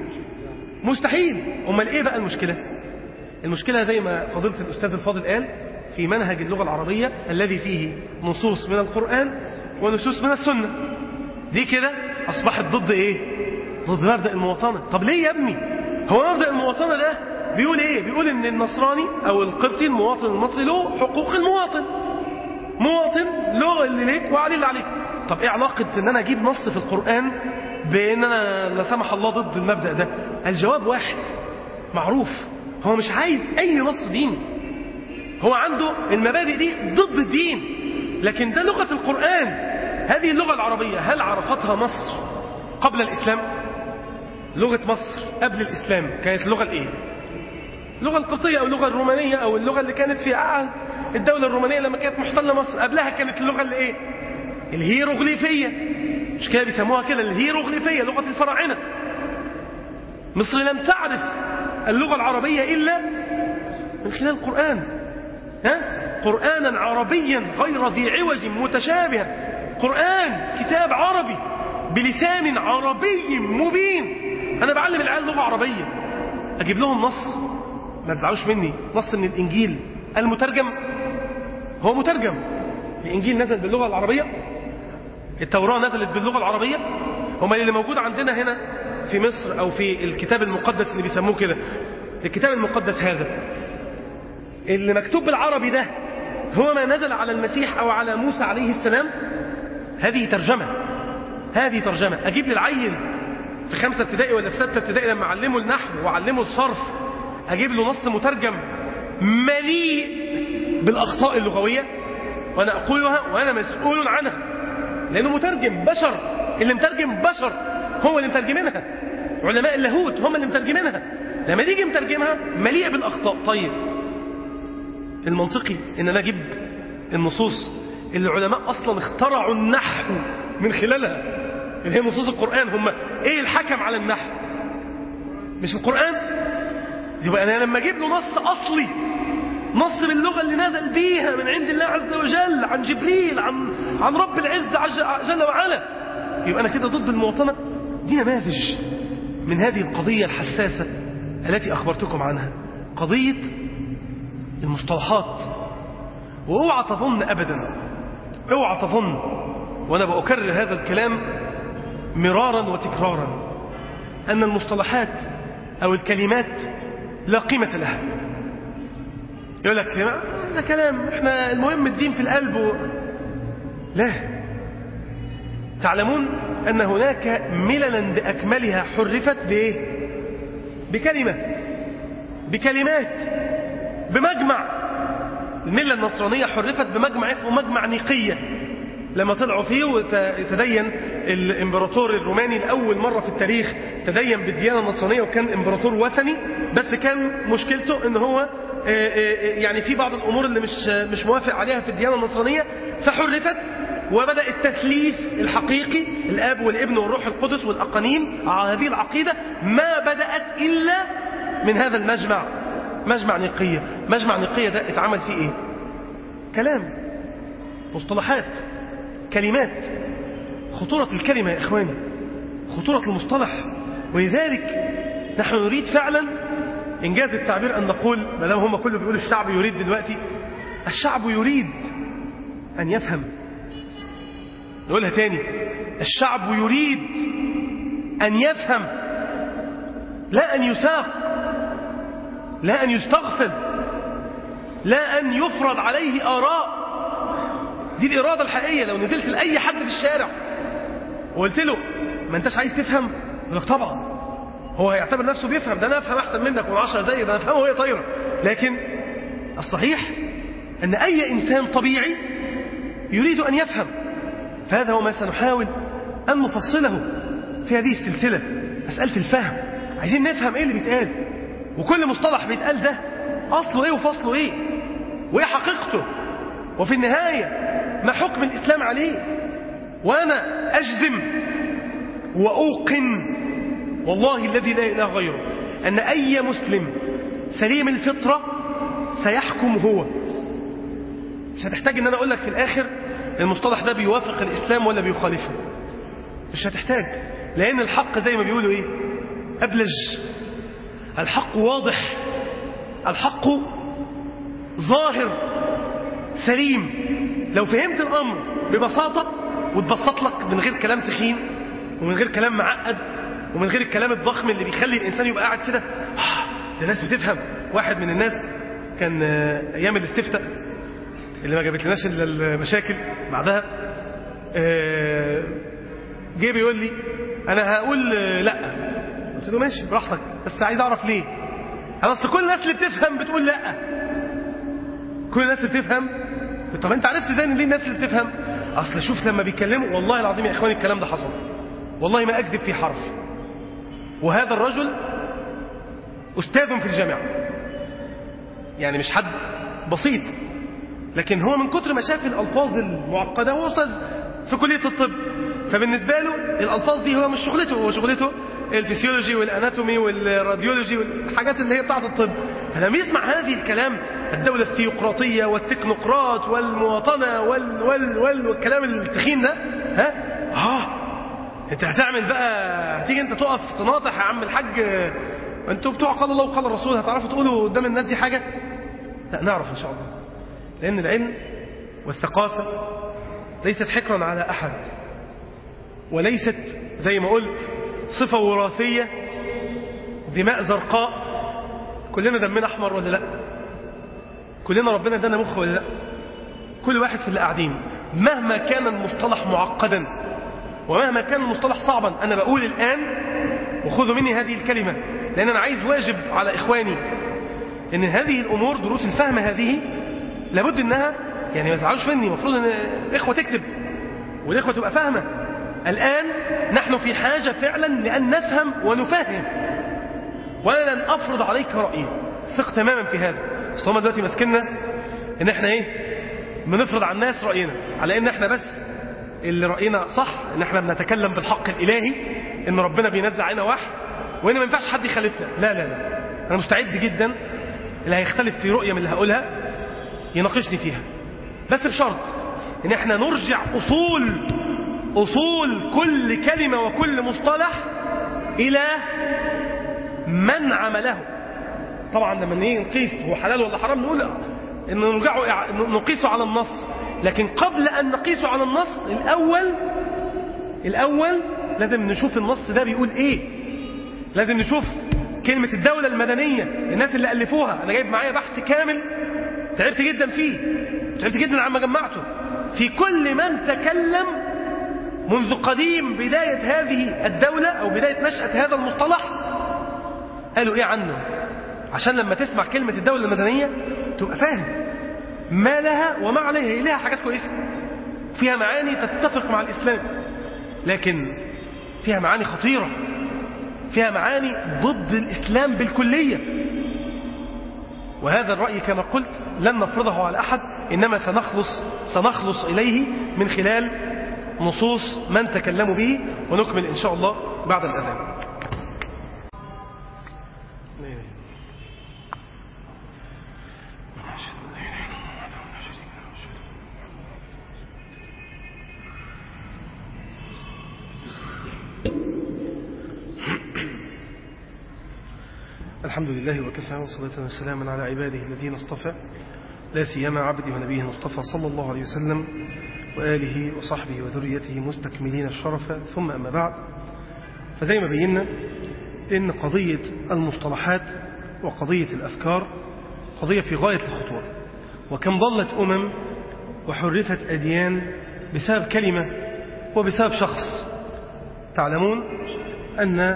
مستحيل امال ايه بقى المشكلة المشكلة زي ما فضيلة الأستاذ الفاضل قال في منهج اللغة العربية الذي فيه نصوص من القرآن ونصوص من السنة دي كده أصبحت ضد إيه ضد مبدأ المواطنة طب ليه يا ابني هو مبدأ المواطنة ده بيقول إيه بيقول إن النصراني أو القبطي المواطن المصري له حقوق المواطن مواطن له اللي ليك وعليه اللي عليك طب إيه علاقة إن أنا أجيب نص في القرآن بإن أنا لا سمح الله ضد المبدأ ده الجواب واحد معروف هو مش عايز أي نص ديني هو عنده المبادئ دي ضد الدين لكن ده لغة القرآن هذه اللغة العربية هل عرفتها مصر قبل الإسلام لغة مصر قبل الإسلام كانت اللغة الإيه اللغة القبطية أو اللغة الرومانية أو اللغة اللي كانت في عهد الدولة الرومانية لما كانت محتلة مصر قبلها كانت اللغة اللي إيه الهيروغليفية مش كده بيسموها كده الهيروغليفية لغة الفراعنة مصر لم تعرف اللغة العربية إلا من خلال القرآن ها؟ قرآنا عربيا غير ذي عوج متشابه قرآن كتاب عربي بلسان عربي مبين أنا بعلم العيال لغة عربية أجيب لهم نص ما تزعلوش مني نص من الإنجيل المترجم هو مترجم الإنجيل نزل باللغة العربية التوراة نزلت باللغة العربية هما اللي موجود عندنا هنا في مصر أو في الكتاب المقدس اللي بيسموه كده الكتاب المقدس هذا اللي مكتوب بالعربي ده هو ما نزل على المسيح أو على موسى عليه السلام هذه ترجمة هذه ترجمة أجيب للعيل في خمسة ابتدائي ولا في ستة ابتدائي لما أعلمه النحو وأعلمه الصرف أجيب له نص مترجم مليء بالأخطاء اللغوية وأنا أقولها وأنا مسؤول عنها لأنه مترجم بشر اللي مترجم بشر هو اللي مترجمينها علماء اللاهوت هم اللي مترجمينها لما تيجي مترجمها مليئة بالأخطاء طيب المنطقي ان انا اجيب النصوص اللي العلماء اصلا اخترعوا النحو من خلالها اللي هي نصوص القرآن هم ايه الحكم على النحو مش القرآن يبقى انا لما اجيب له نص اصلي نص باللغة اللي نزل بيها من عند الله عز وجل عن جبريل عن عن رب العزة جل وعلا يبقى انا كده ضد المواطنة دي نماذج من هذه القضية الحساسة التي أخبرتكم عنها قضية المصطلحات واوعى تظن ابدا اوعى تظن وانا بأكرر هذا الكلام مرارا وتكرارا ان المصطلحات او الكلمات لا قيمة لها يقول لك ده كلام احنا المهم الدين في القلب و... لا تعلمون أن هناك مللا بأكملها حرفت بإيه بكلمة بكلمات بمجمع الملة النصرانية حرفت بمجمع اسمه مجمع نيقية لما طلعوا فيه وتدين الامبراطور الروماني لأول مرة في التاريخ تدين بالديانة النصرانية وكان امبراطور وثني بس كان مشكلته ان هو يعني في بعض الأمور اللي مش مش موافق عليها في الديانة النصرانية فحرفت وبدأ التثليث الحقيقي الآب والابن والروح القدس والأقانيم هذه العقيدة ما بدأت إلا من هذا المجمع مجمع نقية مجمع نقية ده اتعمل فيه ايه كلام مصطلحات كلمات خطورة الكلمة يا إخواني خطورة المصطلح ولذلك نحن نريد فعلا إنجاز التعبير أن نقول ما دام هم كله بيقولوا الشعب يريد دلوقتي الشعب يريد أن يفهم نقولها تاني الشعب يريد أن يفهم لا أن يساق لا أن يستغفل لا أن يفرض عليه آراء دي الإرادة الحقيقية لو نزلت لأي حد في الشارع وقلت له ما أنتش عايز تفهم يقول لك طبعا هو هيعتبر نفسه بيفهم ده أنا أفهم أحسن منك والعشرة زي ده أنا أفهمه وهي طايرة لكن الصحيح أن أي إنسان طبيعي يريد أن يفهم فهذا هو ما سنحاول أن نفصله في هذه السلسلة مسألة الفهم عايزين نفهم إيه اللي بيتقال وكل مصطلح بيتقال ده أصله إيه وفصله إيه وإيه حقيقته وفي النهاية ما حكم الإسلام عليه وأنا أجزم وأوقن والله الذي لا إله غيره أن أي مسلم سليم الفطرة سيحكم هو مش هتحتاج أن أنا أقول لك في الآخر المصطلح ده بيوافق الإسلام ولا بيخالفه مش هتحتاج لأن الحق زي ما بيقولوا إيه أبلج الحق واضح الحق ظاهر سليم لو فهمت الأمر ببساطة وتبسط لك من غير كلام تخين ومن غير كلام معقد ومن غير الكلام الضخم اللي بيخلي الإنسان يبقى قاعد كده ده ناس بتفهم واحد من الناس كان أيام الاستفتاء اللي ما جابت لناش إلا المشاكل بعدها جه بيقول لي أنا هقول لا قلت له ماشي براحتك بس عايز أعرف ليه اصل كل الناس اللي بتفهم بتقول لا كل الناس اللي بتفهم طب انت عرفت ازاي ان ليه الناس اللي بتفهم اصل شوف لما بيتكلموا والله العظيم يا اخواني الكلام ده حصل والله ما اكذب في حرف وهذا الرجل استاذ في الجامعه يعني مش حد بسيط لكن هو من كتر ما شاف الالفاظ المعقده هو استاذ في كليه الطب فبالنسبه له الالفاظ دي هو مش شغلته هو شغلته الفسيولوجي والاناتومي والراديولوجي والحاجات اللي هي بتاعت الطب فلما يسمع هذه الكلام الدولة الثيوقراطية والتكنوقراط والمواطنة وال وال وال والكلام التخين ده ها اه انت هتعمل بقى هتيجي انت تقف تناطح يا عم الحاج انتوا بتوع قال الله وقال الرسول هتعرفوا تقولوا قدام الناس دي حاجة لا نعرف ان شاء الله لان العلم والثقافة ليست حكرا على احد وليست زي ما قلت صفة وراثية دماء زرقاء كلنا دمنا أحمر ولا لا كلنا ربنا ادانا مخ ولا لا كل واحد في اللي قاعدين مهما كان المصطلح معقدا ومهما كان المصطلح صعبا أنا بقول الآن وخذوا مني هذه الكلمة لأن أنا عايز واجب على إخواني أن هذه الأمور دروس الفهم هذه لابد أنها يعني ما يزعلوش مني المفروض أن الإخوة تكتب والإخوة تبقى فاهمة الآن نحن في حاجة فعلا لأن نفهم ونفهم وأنا لن أفرض عليك رأيي ثق تماما في هذا بس هم دلوقتي ماسكنا إن إحنا إيه بنفرض على الناس رأينا على إن إحنا بس اللي رأينا صح إن إحنا بنتكلم بالحق الإلهي إن ربنا بينزل علينا وحي وإن ما ينفعش حد يخالفنا لا لا لا أنا مستعد جدا اللي هيختلف في رؤية من اللي هقولها يناقشني فيها بس بشرط إن إحنا نرجع أصول أصول كل كلمة وكل مصطلح إلى من عمله طبعا لما نيجي نقيس هو حلال ولا حرام نقول إن نرجعه نقيسه على النص لكن قبل أن نقيسه على النص الأول الأول لازم نشوف النص ده بيقول إيه لازم نشوف كلمة الدولة المدنية الناس اللي ألفوها أنا جايب معايا بحث كامل تعبت جدا فيه تعبت جدا عما جمعته في كل من تكلم منذ قديم بداية هذه الدولة أو بداية نشأة هذا المصطلح قالوا إيه عنه عشان لما تسمع كلمة الدولة المدنية تبقى فاهم ما لها وما عليها هي لها حاجات كويسة فيها معاني تتفق مع الإسلام لكن فيها معاني خطيرة فيها معاني ضد الإسلام بالكلية وهذا الرأي كما قلت لن نفرضه على أحد إنما سنخلص, سنخلص إليه من خلال نصوص من تكلموا به ونكمل إن شاء الله بعد الأذان الحمد لله وكفى وصلاة وسلاما على عباده الذين اصطفى لا سيما عبده ونبيه المصطفى صلى الله عليه وسلم وآله وصحبه وذريته مستكملين الشرف ثم أما بعد فزي ما بينا إن قضية المصطلحات وقضية الأفكار قضية في غاية الخطورة وكم ضلت أمم وحرفت أديان بسبب كلمة وبسبب شخص تعلمون أن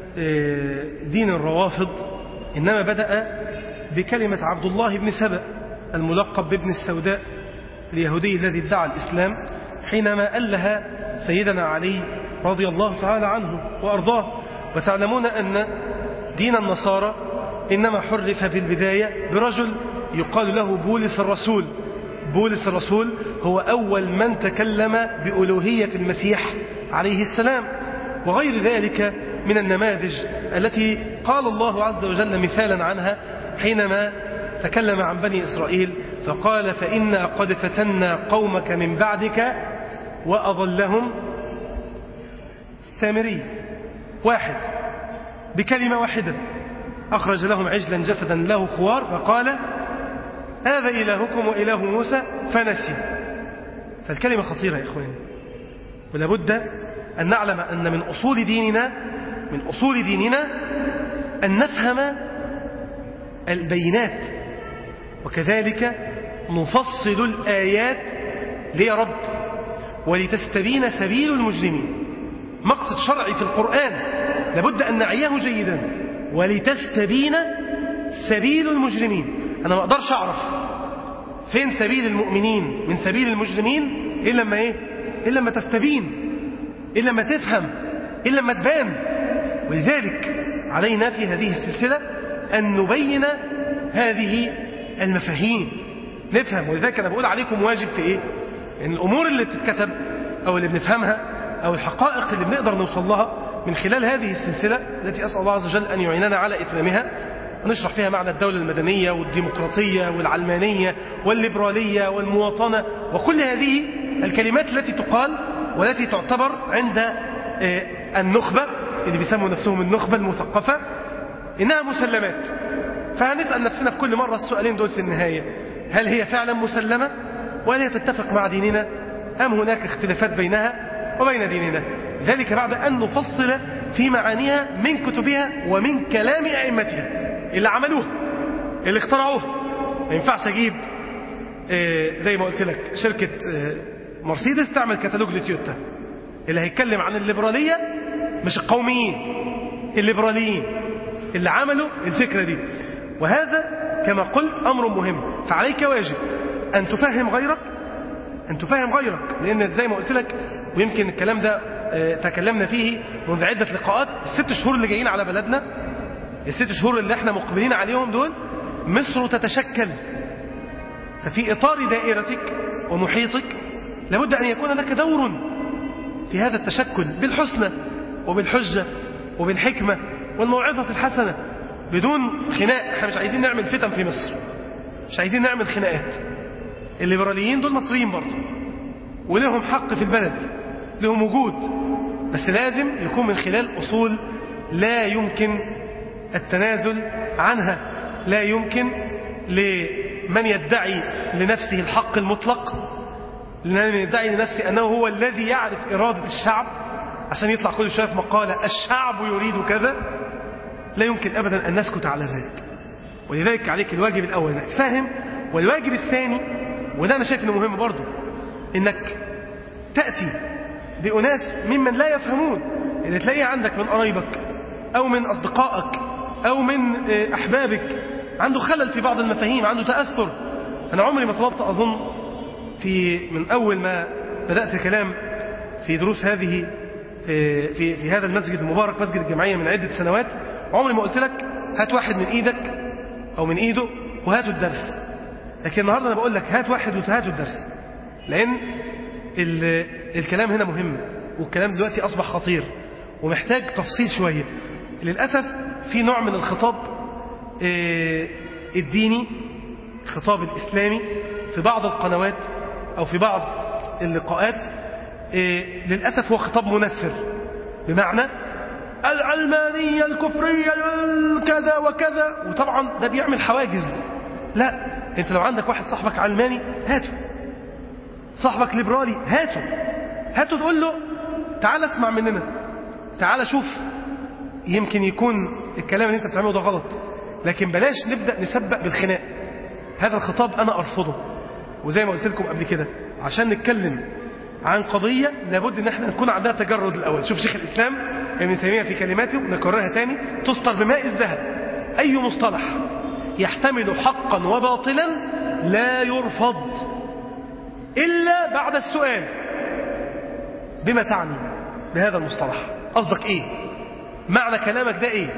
دين الروافض إنما بدأ بكلمة عبد الله بن سبأ الملقب بابن السوداء اليهودي الذي ادعى الإسلام حينما ألها سيدنا علي رضي الله تعالى عنه وأرضاه وتعلمون أن دين النصارى إنما حرف في البداية برجل يقال له بولس الرسول بولس الرسول هو أول من تكلم بألوهية المسيح عليه السلام وغير ذلك من النماذج التي قال الله عز وجل مثالا عنها حينما تكلم عن بني إسرائيل فقال فإنا قد فتنا قومك من بعدك وأضلهم السامري واحد بكلمة واحدة أخرج لهم عجلا جسدا له خوار فقال هذا إلهكم وإله موسى فنسي فالكلمة خطيرة يا إخواني ولابد أن نعلم أن من أصول ديننا من أصول ديننا أن نفهم البينات وكذلك نفصل الآيات لي رب ولتستبين سبيل المجرمين مقصد شرعي في القرآن لابد أن نعيه جيدا ولتستبين سبيل المجرمين أنا ما أقدرش أعرف فين سبيل المؤمنين من سبيل المجرمين إلا لما إيه إلا لما تستبين إلا لما تفهم إلا لما تبان ولذلك علينا في هذه السلسلة أن نبين هذه المفاهيم نفهم ولذلك أنا بقول عليكم واجب في إيه إن الأمور اللي بتتكتب أو اللي بنفهمها أو الحقائق اللي بنقدر نوصل لها من خلال هذه السلسلة التي أسأل الله عز وجل أن يعيننا على إتمامها نشرح فيها معنى الدولة المدنية والديمقراطية والعلمانية والليبرالية والمواطنة وكل هذه الكلمات التي تقال والتي تعتبر عند النخبة اللي بيسموا نفسهم النخبة المثقفة إنها مسلمات فهنسأل نفسنا في كل مرة السؤالين دول في النهاية هل هي فعلا مسلمة وهل هي تتفق مع ديننا أم هناك اختلافات بينها وبين ديننا ذلك بعد أن نفصل في معانيها من كتبها ومن كلام أئمتها اللي عملوها اللي اخترعوها ما ينفعش أجيب زي ما قلت لك شركة مرسيدس تعمل كتالوج لتويوتا اللي هيتكلم عن الليبرالية مش القوميين الليبراليين اللي عملوا الفكرة دي وهذا كما قلت أمر مهم فعليك واجب أن تفهم غيرك أن تفهم غيرك لأن زي ما قلت لك ويمكن الكلام ده تكلمنا فيه منذ عدة لقاءات الست شهور اللي جايين على بلدنا الست شهور اللي احنا مقبلين عليهم دول مصر تتشكل ففي إطار دائرتك ومحيطك لابد أن يكون لك دور في هذا التشكل بالحسنى وبالحجة وبالحكمة والموعظة الحسنة بدون خناق احنا مش عايزين نعمل فتن في مصر مش عايزين نعمل خناقات الليبراليين دول مصريين برضه ولهم حق في البلد لهم وجود بس لازم يكون من خلال أصول لا يمكن التنازل عنها لا يمكن لمن يدعي لنفسه الحق المطلق لمن يدعي لنفسه أنه هو الذي يعرف إرادة الشعب عشان يطلع كل شوية في مقالة الشعب يريد كذا لا يمكن أبدا أن نسكت على ذلك ولذلك عليك الواجب الأول أنك تفهم والواجب الثاني وده أنا شايف أنه مهم برضه إنك تأتي بأناس ممن لا يفهمون اللي تلاقيه عندك من قرايبك أو من أصدقائك أو من أحبابك عنده خلل في بعض المفاهيم عنده تأثر أنا عمري ما طلبت أظن في من أول ما بدأت الكلام في دروس هذه في, في, في هذا المسجد المبارك مسجد الجمعية من عدة سنوات عمري ما قلت لك هات واحد من إيدك أو من إيده وهاتوا الدرس لكن النهاردة أنا بقول لك هات واحد وهاتوا الدرس لأن الكلام هنا مهم والكلام دلوقتي أصبح خطير ومحتاج تفصيل شوية للأسف في نوع من الخطاب الديني الخطاب الإسلامي في بعض القنوات أو في بعض اللقاءات للأسف هو خطاب منفر بمعنى العلمانية الكفرية كذا وكذا وطبعا ده بيعمل حواجز لا انت لو عندك واحد صاحبك علماني هاته صاحبك ليبرالي هاته هاته تقول له تعال اسمع مننا تعال شوف يمكن يكون الكلام اللي انت بتعمله ده غلط لكن بلاش نبدأ نسبق بالخناق هذا الخطاب أنا أرفضه وزي ما قلت لكم قبل كده عشان نتكلم عن قضية لابد ان احنا نكون عندنا تجرد الأول شوف شيخ الإسلام ابن تيمية في كلماته نكررها تاني تسطر بماء الذهب أي مصطلح يحتمل حقا وباطلا لا يرفض إلا بعد السؤال بما تعني بهذا المصطلح قصدك ايه معنى كلامك ده ايه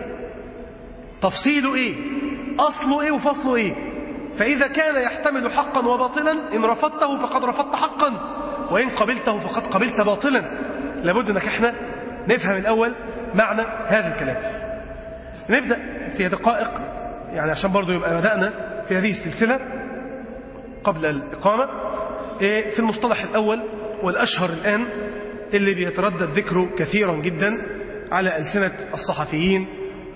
تفصيله ايه اصله ايه وفصله ايه فاذا كان يحتمل حقا وباطلا ان رفضته فقد رفضت حقا وان قبلته فقد قبلت باطلا لابد انك احنا نفهم الاول معنى هذا الكلام نبدا في دقائق يعني عشان برضو يبقى بدانا في هذه السلسله قبل الاقامه في المصطلح الاول والاشهر الان اللي بيتردد ذكره كثيرا جدا على ألسنة الصحفيين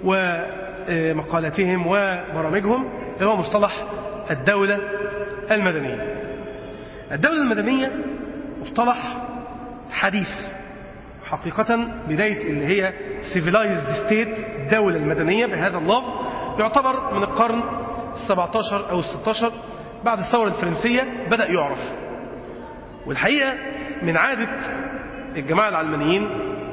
ومقالاتهم وبرامجهم هو مصطلح الدولة المدنية الدولة المدنية مصطلح حديث حقيقة بداية اللي هي civilized state الدولة المدنية بهذا اللفظ يعتبر من القرن السبعتاشر أو الستاشر بعد الثورة الفرنسية بدأ يعرف والحقيقة من عادة الجماعة العلمانيين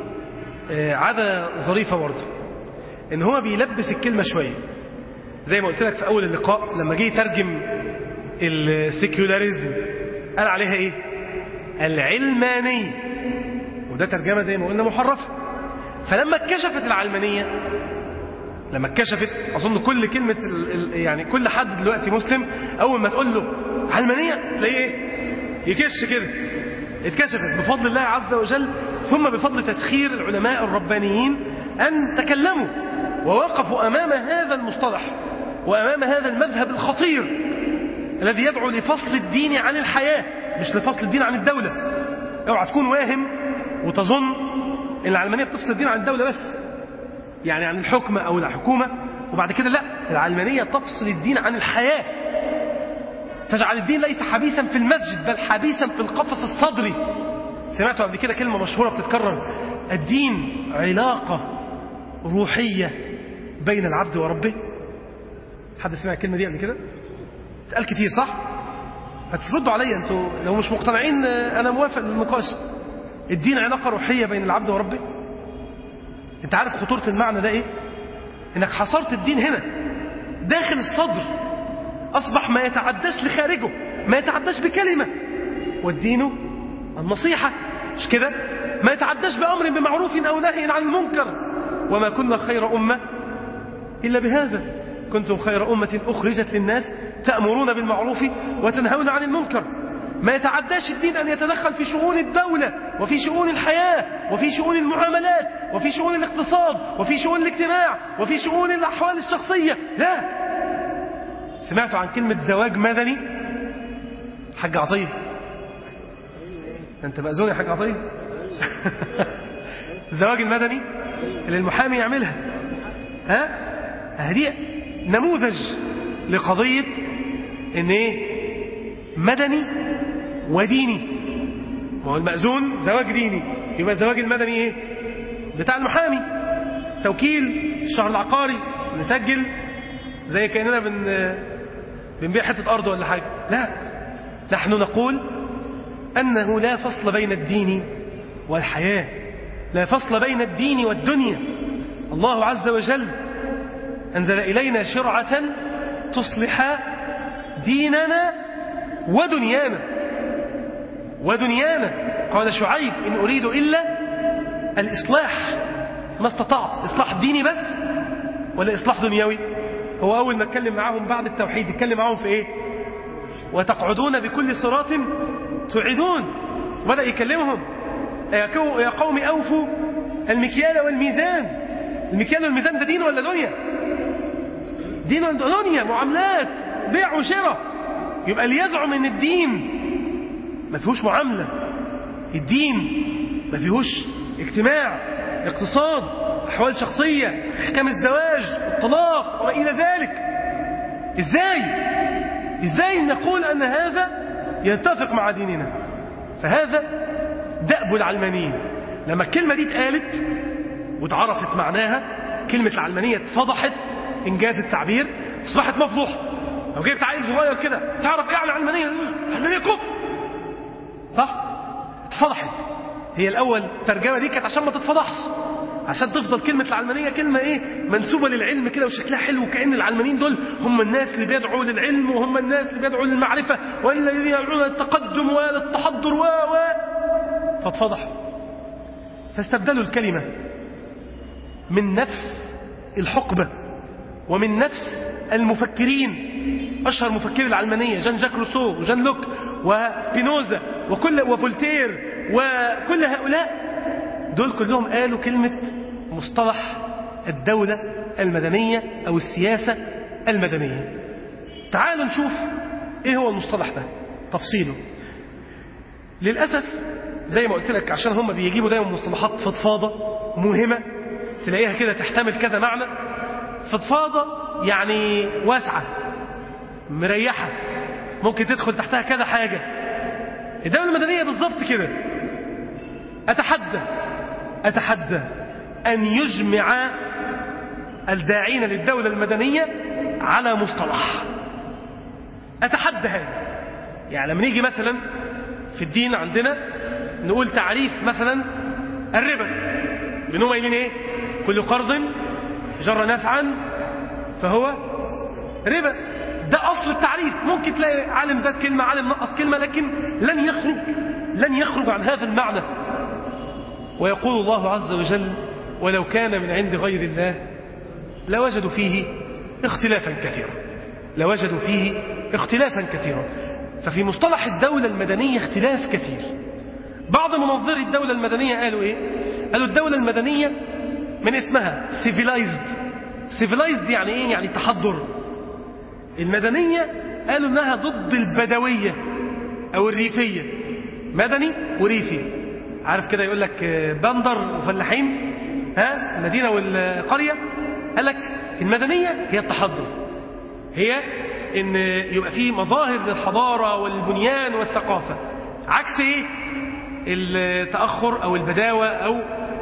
عادة ظريفة برضه ان هو بيلبس الكلمة شوية زي ما قلت لك في اول اللقاء لما جه يترجم السيكولاريزم قال عليها ايه العلمانية وده ترجمة زي ما قلنا محرفة فلما اتكشفت العلمانية لما اتكشفت اظن كل كلمة يعني كل حد دلوقتي مسلم اول ما تقول له علمانية تلاقيه ايه يكش كده اتكشفت بفضل الله عز وجل ثم بفضل تسخير العلماء الربانيين أن تكلموا ووقفوا أمام هذا المصطلح وأمام هذا المذهب الخطير الذي يدعو لفصل الدين عن الحياة مش لفصل الدين عن الدولة اوعى تكون واهم وتظن ان العلمانية بتفصل الدين عن الدولة بس يعني عن الحكم أو الحكومة وبعد كده لا العلمانية تفصل الدين عن الحياة تجعل الدين ليس حبيسا في المسجد بل حبيسا في القفص الصدري سمعتوا قبل كده كلمة مشهورة بتتكرر الدين علاقة روحية بين العبد وربه حد سمع الكلمة دي قبل كده اتقال كتير صح هتردوا عليا انتوا لو مش مقتنعين انا موافق للنقاش الدين علاقة روحية بين العبد وربه انت عارف خطورة المعنى ده ايه انك حصرت الدين هنا داخل الصدر أصبح ما يتعداش لخارجه ما يتعداش بكلمة والدين النصيحة مش كده ما يتعداش بأمر بمعروف أو نهي عن المنكر وما كنا خير أمة إلا بهذا كنتم خير أمة أخرجت للناس تأمرون بالمعروف وتنهون عن المنكر ما يتعداش الدين أن يتدخل في شؤون الدولة وفي شؤون الحياة وفي شؤون المعاملات وفي شؤون الاقتصاد وفي شؤون الاجتماع وفي شؤون الأحوال الشخصية لا سمعتوا عن كلمة زواج مدني حاج عطية انت مأذون يا حاج عطية الزواج المدني اللي المحامي يعملها ها هدي نموذج لقضية ان ايه مدني وديني ما هو المأذون زواج ديني يبقى الزواج المدني ايه بتاع المحامي توكيل الشهر العقاري نسجل زي كأننا بن بنبيع حتة أرض ولا حاجة لا نحن نقول أنه لا فصل بين الدين والحياة لا فصل بين الدين والدنيا الله عز وجل أنزل إلينا شرعة تصلح ديننا ودنيانا ودنيانا قال شعيب إن أريد إلا الإصلاح ما استطعت إصلاح ديني بس ولا إصلاح دنيوي هو أول ما اتكلم معاهم بعد التوحيد اتكلم معاهم في إيه وتقعدون بكل صراط تعدون بدأ يكلمهم يا قوم أوفوا المكيال والميزان المكيال والميزان ده دين ولا دنيا دين ولا دنيا معاملات بيع وشراء يبقى اللي يزعم ان الدين ما فيهوش معاملة الدين ما فيهوش اجتماع اقتصاد أحوال شخصية احكام الزواج الطلاق وما إلى ذلك إزاي إزاي نقول أن هذا يتفق مع ديننا فهذا دأب العلمانيين لما الكلمة دي اتقالت واتعرفت معناها كلمة العلمانية اتفضحت إنجاز التعبير أصبحت مفضوحة لو جبت عيل صغير كده تعرف إيه عن العلمانية العلمانية كفر صح اتفضحت هي الأول الترجمة دي كانت عشان ما تتفضحش عشان تفضل كلمة العلمانية كلمة ايه منسوبة للعلم كده وشكلها حلو كأن العلمانيين دول هم الناس اللي بيدعوا للعلم وهم الناس اللي بيدعوا للمعرفة والذين يدعون للتقدم وللتحضر و و فاتفضحوا فاستبدلوا الكلمة من نفس الحقبة ومن نفس المفكرين أشهر مفكري العلمانية جان جاك روسو وجان لوك وسبينوزا وكل وفولتير وكل هؤلاء دول كلهم قالوا كلمة مصطلح الدولة المدنية أو السياسة المدنية تعالوا نشوف إيه هو المصطلح ده تفصيله للأسف زي ما قلت لك عشان هم بيجيبوا دايما مصطلحات فضفاضة مهمة تلاقيها كده تحتمل كذا معنى فضفاضة يعني واسعة مريحة ممكن تدخل تحتها كذا حاجة الدولة المدنية بالظبط كده أتحدى أتحدى أن يجمع الداعين للدولة المدنية على مصطلح أتحدى هذا يعني لما نيجي مثلا في الدين عندنا نقول تعريف مثلا الربا بنقوم قايلين ايه كل قرض جر نفعا فهو ربا ده أصل التعريف ممكن تلاقي عالم ذات كلمة عالم نقص كلمة لكن لن يخرج لن يخرج عن هذا المعنى ويقول الله عز وجل ولو كان من عند غير الله لوجدوا فيه اختلافا كثيرا لوجدوا فيه اختلافا كثيرا ففي مصطلح الدولة المدنية اختلاف كثير بعض منظري الدولة المدنية قالوا ايه قالوا الدولة المدنية من اسمها civilized civilized يعني ايه يعني تحضر المدنية قالوا انها ضد البدوية او الريفية مدني وريفي عارف كده يقول لك بندر وفلاحين ها المدينة والقرية قال لك المدنية هي التحضر هي ان يبقى في مظاهر للحضارة والبنيان والثقافة عكس ايه التأخر او البداوة او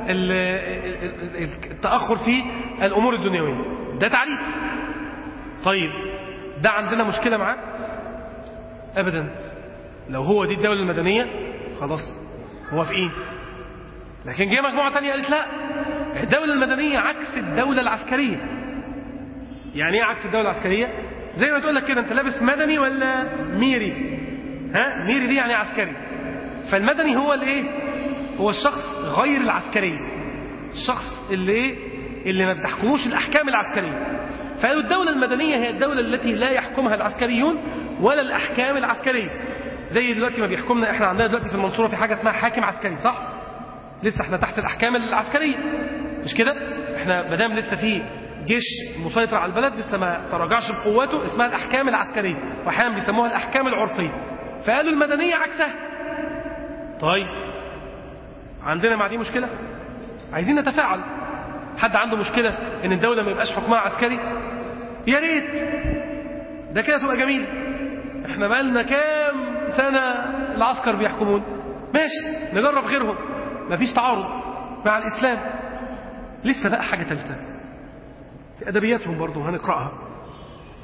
التأخر في الامور الدنيوية ده تعريف طيب ده عندنا مشكلة معاه ابدا لو هو دي الدولة المدنية خلاص هو في ايه لكن جه مجموعة تانية قالت لا الدولة المدنية عكس الدولة العسكرية يعني ايه عكس الدولة العسكرية زي ما تقول لك كده انت لابس مدني ولا ميري ها ميري دي يعني عسكري فالمدني هو الايه هو الشخص غير العسكري الشخص اللي ايه اللي ما بتحكموش الاحكام العسكريه فقالوا الدولة المدنية هي الدولة التي لا يحكمها العسكريون ولا الأحكام العسكرية زي دلوقتي ما بيحكمنا احنا عندنا دلوقتي في المنصورة في حاجة اسمها حاكم عسكري صح؟ لسه احنا تحت الأحكام العسكرية مش كده؟ احنا مدام لسه في جيش مسيطر على البلد لسه ما تراجعش بقوته اسمها الأحكام العسكرية وأحيانا بيسموها الأحكام العرفية فقالوا المدنية عكسها طيب عندنا مع دي مشكلة عايزين نتفاعل حد عنده مشكلة ان الدولة ما يبقاش حكمها عسكري يا ريت ده كده تبقى جميل احنا بقالنا كام سنة العسكر بيحكمون ماشي نجرب غيرهم مفيش تعارض مع الإسلام لسه بقى حاجة ثالثة في أدبياتهم برضو هنقرأها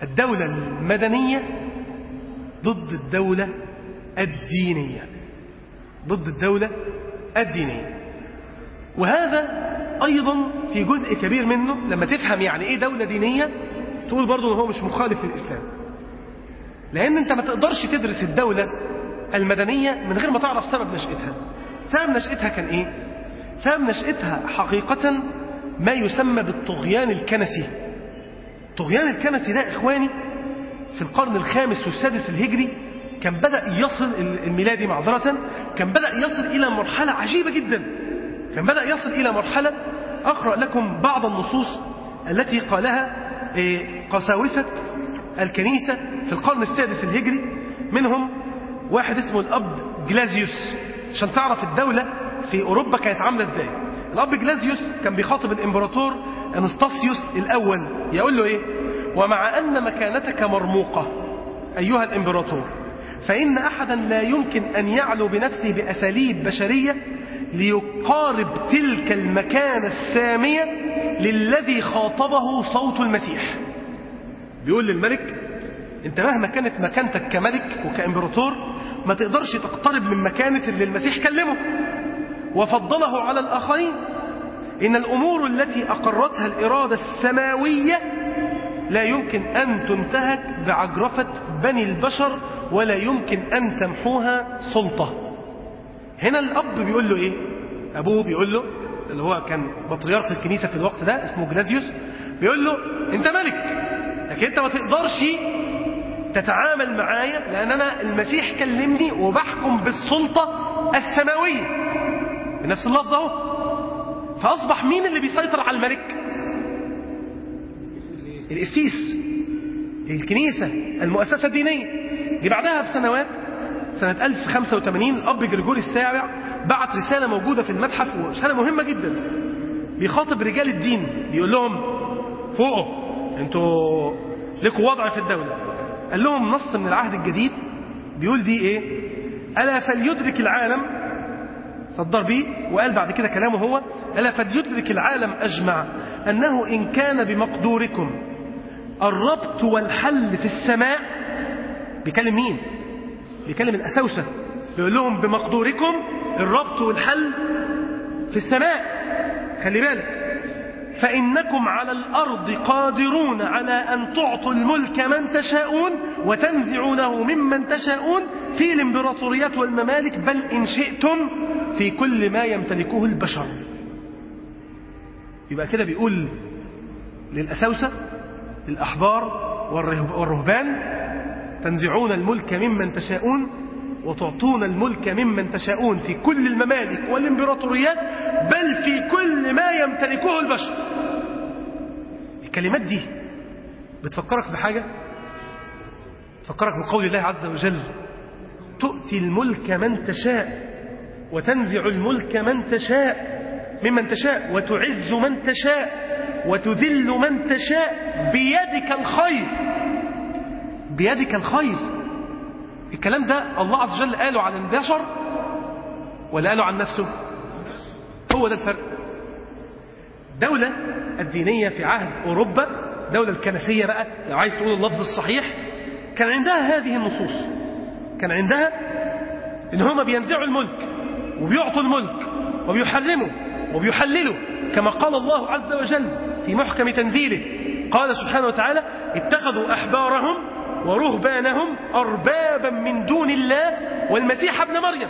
الدولة المدنية ضد الدولة الدينية ضد الدولة الدينية وهذا أيضا في جزء كبير منه لما تفهم يعني إيه دولة دينية تقول برضه إن هو مش مخالف للإسلام لأن أنت ما تقدرش تدرس الدولة المدنية من غير ما تعرف سبب نشأتها سبب نشأتها كان إيه؟ سبب نشأتها حقيقة ما يسمى بالطغيان الكنسي الطغيان الكنسي ده إخواني في القرن الخامس والسادس الهجري كان بدأ يصل الميلادي معذرة كان بدأ يصل إلى مرحلة عجيبة جدا كان بدأ يصل إلى مرحلة أقرأ لكم بعض النصوص التي قالها قساوسة الكنيسة في القرن السادس الهجري منهم واحد اسمه الأب جلازيوس عشان تعرف الدولة في أوروبا كانت عاملة إزاي الأب جلازيوس كان بيخاطب الإمبراطور أنستاسيوس الأول يقول له إيه ومع أن مكانتك مرموقة أيها الإمبراطور فإن أحدا لا يمكن أن يعلو بنفسه بأساليب بشرية ليقارب تلك المكانة السامية للذي خاطبه صوت المسيح بيقول للملك انت مهما كانت مكانتك كملك وكامبراطور ما تقدرش تقترب من مكانة اللي المسيح كلمه وفضله على الآخرين إن الأمور التي أقرتها الإرادة السماوية لا يمكن أن تنتهك بعجرفة بني البشر ولا يمكن أن تمحوها سلطة هنا الأب بيقول له إيه أبوه بيقول له اللي هو كان بطريرك الكنيسة في الوقت ده اسمه جلازيوس بيقول له أنت ملك لكن أنت ما تقدرش تتعامل معايا لأن أنا المسيح كلمني وبحكم بالسلطة السماوية بنفس اللفظ اهو فأصبح مين اللي بيسيطر على الملك القسيس الكنيسة المؤسسة الدينية جه بعدها بسنوات سنة 1085 الأب جرجوري السابع بعت رسالة موجودة في المتحف ورسالة مهمة جدا بيخاطب رجال الدين بيقول لهم فوقوا انتوا لكم وضع في الدولة قال لهم نص من العهد الجديد بيقول بيه ايه ألا فليدرك العالم صدر بيه وقال بعد كده كلامه هو ألا فليدرك العالم أجمع أنه إن كان بمقدوركم الربط والحل في السماء بيكلم مين بيكلم الأسوسة بيقول لهم بمقدوركم الربط والحل في السماء خلي بالك فإنكم على الأرض قادرون على أن تعطوا الملك من تشاءون وتنزعونه ممن تشاءون في الامبراطوريات والممالك بل إن شئتم في كل ما يمتلكه البشر يبقى كده بيقول للأسوسة للأحبار والرهبان تنزعون الملك ممن تشاءون وتعطون الملك ممن تشاءون في كل الممالك والامبراطوريات بل في كل ما يمتلكه البشر الكلمات دي بتفكرك بحاجة تفكرك بقول الله عز وجل تؤتي الملك من تشاء وتنزع الملك من تشاء ممن تشاء وتعز من تشاء وتذل من تشاء بيدك الخير بيدك الخير الكلام ده الله عز وجل قاله عن البشر ولا قاله عن نفسه هو ده الفرق دولة الدينية في عهد أوروبا دولة الكنسية بقى لو عايز تقول اللفظ الصحيح كان عندها هذه النصوص كان عندها ان هم بينزعوا الملك وبيعطوا الملك وبيحرموا وبيحللوا كما قال الله عز وجل في محكم تنزيله قال سبحانه وتعالى اتخذوا أحبارهم ورهبانهم أربابا من دون الله والمسيح ابن مريم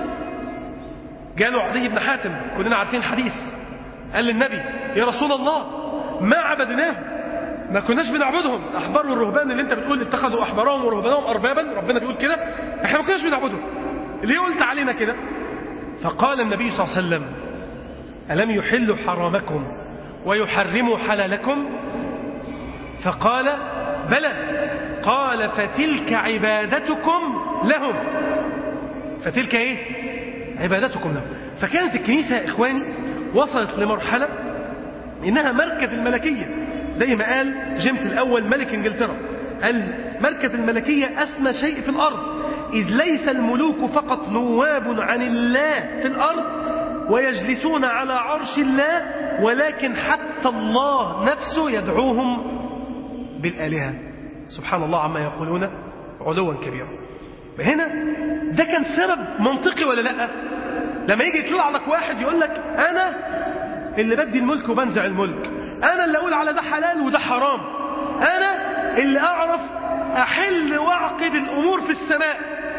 قالوا عدي بن حاتم كلنا عارفين الحديث قال للنبي يا رسول الله ما عبدناهم ما كناش بنعبدهم الأحبار والرهبان اللي انت بتقول اتخذوا أحبارهم ورهبانهم أربابا ربنا بيقول كده احنا ما كناش بنعبدهم ليه قلت علينا كده فقال النبي صلى الله عليه وسلم ألم يحلوا حرامكم ويحرموا حلالكم فقال بلى قال فتلك عبادتكم لهم فتلك ايه عبادتكم لهم فكانت الكنيسة يا إخواني وصلت لمرحلة إنها مركز الملكية زي ما قال جيمس الأول ملك إنجلترا قال مركز الملكية أسمى شيء في الأرض إذ ليس الملوك فقط نواب عن الله في الأرض ويجلسون على عرش الله ولكن حتى الله نفسه يدعوهم بالآلهة سبحان الله عما يقولون علوا كبيرا هنا ده كان سبب منطقي ولا لا لما يجي يطلع لك واحد يقول لك أنا اللي بدي الملك وبنزع الملك أنا اللي أقول على ده حلال وده حرام أنا اللي أعرف أحل وأعقد الأمور في السماء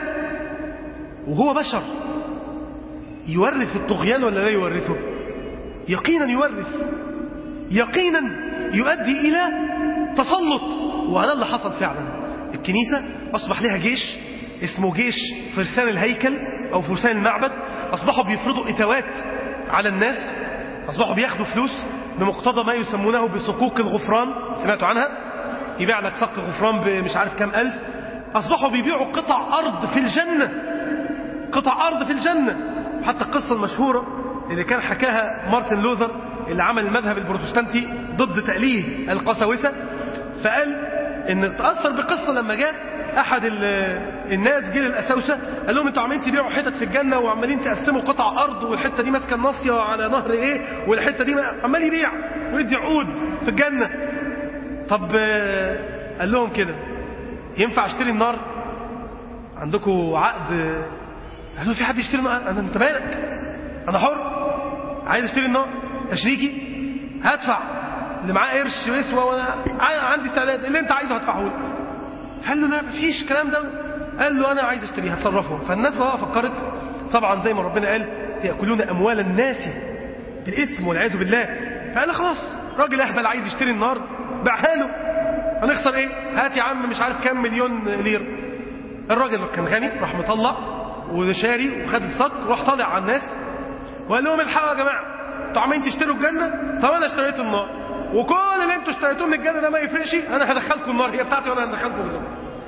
وهو بشر يورث الطغيان ولا لا يورثه يقينا يورث يقينا يؤدي إلى تسلط وهذا اللي حصل فعلا الكنيسة أصبح لها جيش اسمه جيش فرسان الهيكل أو فرسان المعبد أصبحوا بيفرضوا إتوات على الناس أصبحوا بياخدوا فلوس بمقتضى ما يسمونه بصكوك الغفران سمعتوا عنها يبيع لك صك غفران بمش عارف كام ألف أصبحوا بيبيعوا قطع أرض في الجنة قطع أرض في الجنة حتى القصة المشهورة اللي كان حكاها مارتن لوثر اللي عمل المذهب البروتستانتي ضد تأليه القساوسة فقال ان تأثر بقصة لما جاء أحد الناس جه للأساوسة قال لهم انتوا عمالين تبيعوا حتت في الجنة وعمالين تقسموا قطع أرض والحتة دي ماسكة الناصية على نهر إيه والحتة دي عمال يبيع ويدي عقود في الجنة طب قال لهم كده ينفع اشتري النار عندكم عقد قالوا في حد يشتري النار انا انت مالك انا حر عايز اشتري النار تشريكي هدفع اللي معاه قرش ويسوى وانا عندي استعداد اللي انت عايزه هدفعه لك قال له لا مفيش الكلام ده قال له انا عايز اشتريه هتصرفه فالناس بقى فكرت طبعا زي ما ربنا قال ياكلون اموال الناس بالاثم والعياذ بالله فقال خلاص راجل اهبل عايز يشتري النار باعها له هنخسر ايه هات يا عم مش عارف كام مليون ليره الراجل كان غني راح مطلع وشاري وخد الصك وراح طالع على الناس وقال لهم الحقوا يا جماعه انتوا عمالين تشتروا الجنه طب انا اشتريت النار وكل اللي انتوا اشتريتوه من الجنه ده ما يفرقش انا هدخلكم النار هي بتاعتي وانا هدخلكم النار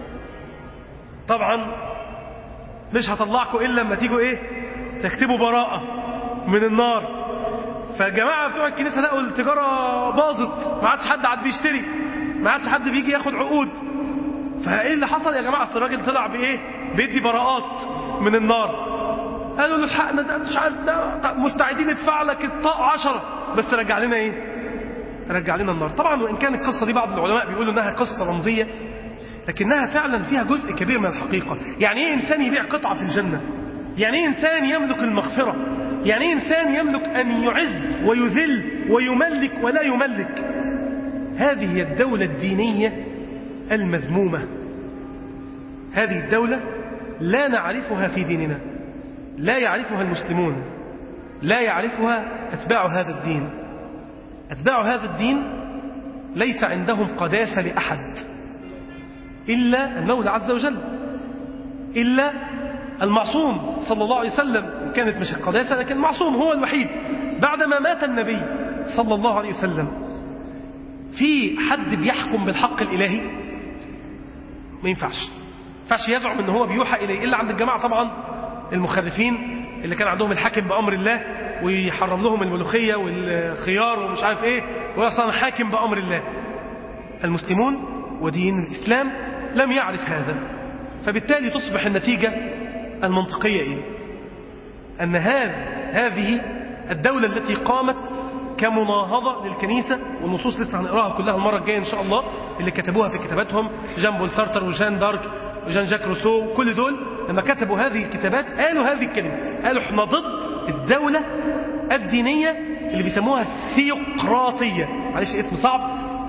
طبعا مش هطلعكم الا لما تيجوا ايه تكتبوا براءه من النار فالجماعه بتوع الكنيسه لقوا التجاره باظت ما عادش حد عاد بيشتري ما عادش حد بيجي ياخد عقود فايه اللي حصل يا جماعه اصل الراجل طلع بايه بيدي براءات من النار قالوا له الحقنا ده مش عارف ده مستعدين ندفع لك الطاق عشرة بس رجع لنا ايه رجع لنا النار طبعا وان كان القصه دي بعض العلماء بيقولوا انها قصه رمزيه لكنها فعلا فيها جزء كبير من الحقيقه يعني ايه انسان يبيع قطعه في الجنه يعني ايه انسان يملك المغفره يعني ايه انسان يملك ان يعز ويذل ويملك ولا يملك هذه هي الدوله الدينيه المذمومه هذه الدوله لا نعرفها في ديننا لا يعرفها المسلمون لا يعرفها أتباع هذا الدين أتباع هذا الدين ليس عندهم قداسة لأحد إلا المولى عز وجل إلا المعصوم صلى الله عليه وسلم كانت مش القداسة لكن معصوم هو الوحيد بعدما مات النبي صلى الله عليه وسلم في حد بيحكم بالحق الإلهي ما ينفعش ينفعش يزعم ان هو بيوحى إليه إلا عند الجماعة طبعا المخرفين اللي كان عندهم الحاكم بأمر الله ويحرم لهم الملوخية والخيار ومش عارف ايه ويصلا حاكم بأمر الله المسلمون ودين الإسلام لم يعرف هذا فبالتالي تصبح النتيجة المنطقية ايه أن هذا هذه الدولة التي قامت كمناهضة للكنيسة والنصوص لسه هنقراها كلها المرة الجاية إن شاء الله اللي كتبوها في كتاباتهم جان بول سارتر وجان دارك وجان جاك روسو كل دول لما كتبوا هذه الكتابات قالوا هذه الكلمة قالوا احنا ضد الدولة الدينية اللي بيسموها الثيوقراطية معلش اسم صعب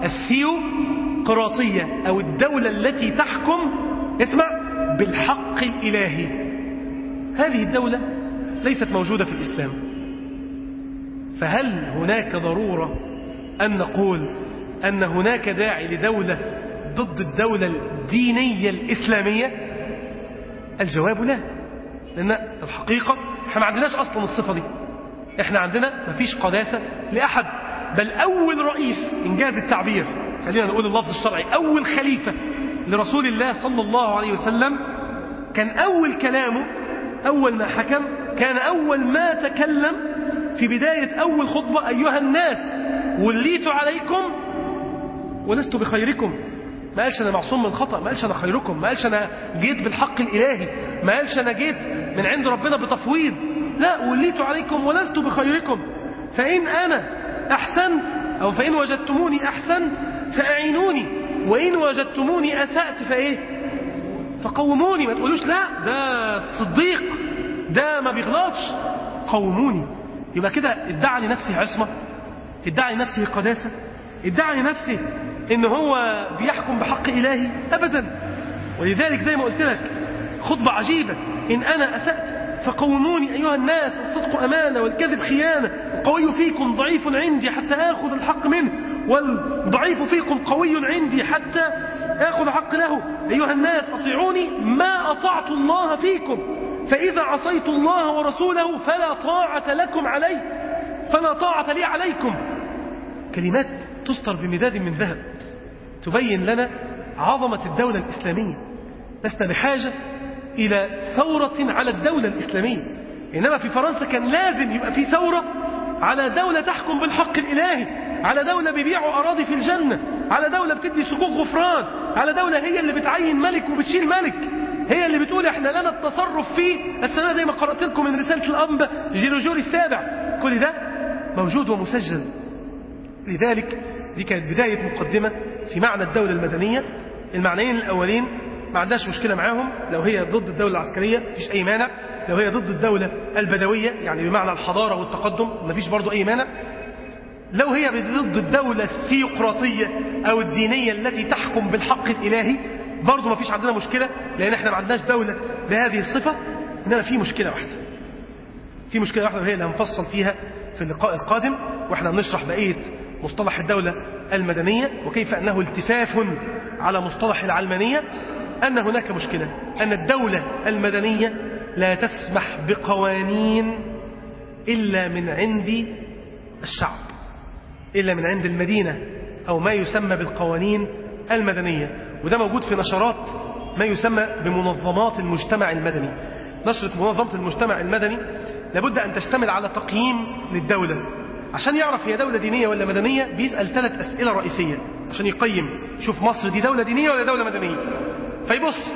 الثيوقراطية أو الدولة التي تحكم اسمع بالحق الإلهي هذه الدولة ليست موجودة في الإسلام فهل هناك ضرورة أن نقول أن هناك داعي لدولة ضد الدولة الدينية الإسلامية الجواب لا لأن الحقيقة احنا ما عندناش أصلا الصفة دي احنا عندنا مفيش قداسة لأحد بل أول رئيس إنجاز التعبير خلينا نقول اللفظ الشرعي أول خليفة لرسول الله صلى الله عليه وسلم كان أول كلامه أول ما حكم كان أول ما تكلم في بداية أول خطبة أيها الناس وليت عليكم ولست بخيركم ما قالش أنا معصوم من الخطأ ما قالش أنا خيركم ما قالش أنا جيت بالحق الإلهي ما قالش أنا جيت من عند ربنا بتفويض لا وليت عليكم ولست بخيركم فإن أنا أحسنت أو فإن وجدتموني أحسنت فأعينوني وإن وجدتموني أسأت فإيه فقوموني ما تقولوش لا ده الصديق ده ما بيغلطش قوموني يبقى كده ادعى لنفسه عصمة ادعى لنفسه قداسة ادعى لنفسه ان هو بيحكم بحق إلهي أبدا ولذلك زي ما قلت لك خطبة عجيبة إن أنا أسأت فقوموني أيها الناس الصدق أمانة والكذب خيانة القوي فيكم ضعيف عندي حتى آخذ الحق منه والضعيف فيكم قوي عندي حتى آخذ حق له أيها الناس أطيعوني ما أطعت الله فيكم فإذا عصيت الله ورسوله فلا طاعة لكم علي فلا طاعة لي عليكم كلمات تسطر بمداد من ذهب تبين لنا عظمة الدولة الإسلامية لسنا بحاجة إلى ثورة على الدولة الإسلامية إنما في فرنسا كان لازم يبقى في ثورة على دولة تحكم بالحق الإلهي على دولة بيبيعوا أراضي في الجنة على دولة بتدي سقوق غفران على دولة هي اللي بتعين ملك وبتشيل ملك هي اللي بتقول احنا لنا التصرف في السنة زي ما قرأت لكم من رسالة الأنبا جيروجوري السابع كل ده موجود ومسجل لذلك دي كانت بداية مقدمة في معنى الدولة المدنية المعنيين الأولين ما عندناش مشكلة معاهم لو هي ضد الدولة العسكرية مفيش أي مانع لو هي ضد الدولة البدوية يعني بمعنى الحضارة والتقدم مفيش برضو أي مانع لو هي ضد الدولة الثيوقراطية أو الدينية التي تحكم بالحق الإلهي برضو مفيش عندنا مشكلة لأن احنا ما عندناش دولة بهذه الصفة إنما في مشكلة واحدة في مشكلة واحدة وهي اللي هنفصل فيها في اللقاء القادم واحنا هنشرح بقية مصطلح الدولة المدنية وكيف أنه التفاف على مصطلح العلمانية أن هناك مشكلة أن الدولة المدنية لا تسمح بقوانين إلا من عند الشعب إلا من عند المدينة أو ما يسمى بالقوانين المدنية وده موجود في نشرات ما يسمى بمنظمات المجتمع المدني نشرة منظمة المجتمع المدني لابد أن تشتمل على تقييم للدولة عشان يعرف هي دولة دينية ولا مدنية بيسأل ثلاث أسئلة رئيسية عشان يقيم شوف مصر دي دولة دينية ولا دولة مدنية فيبص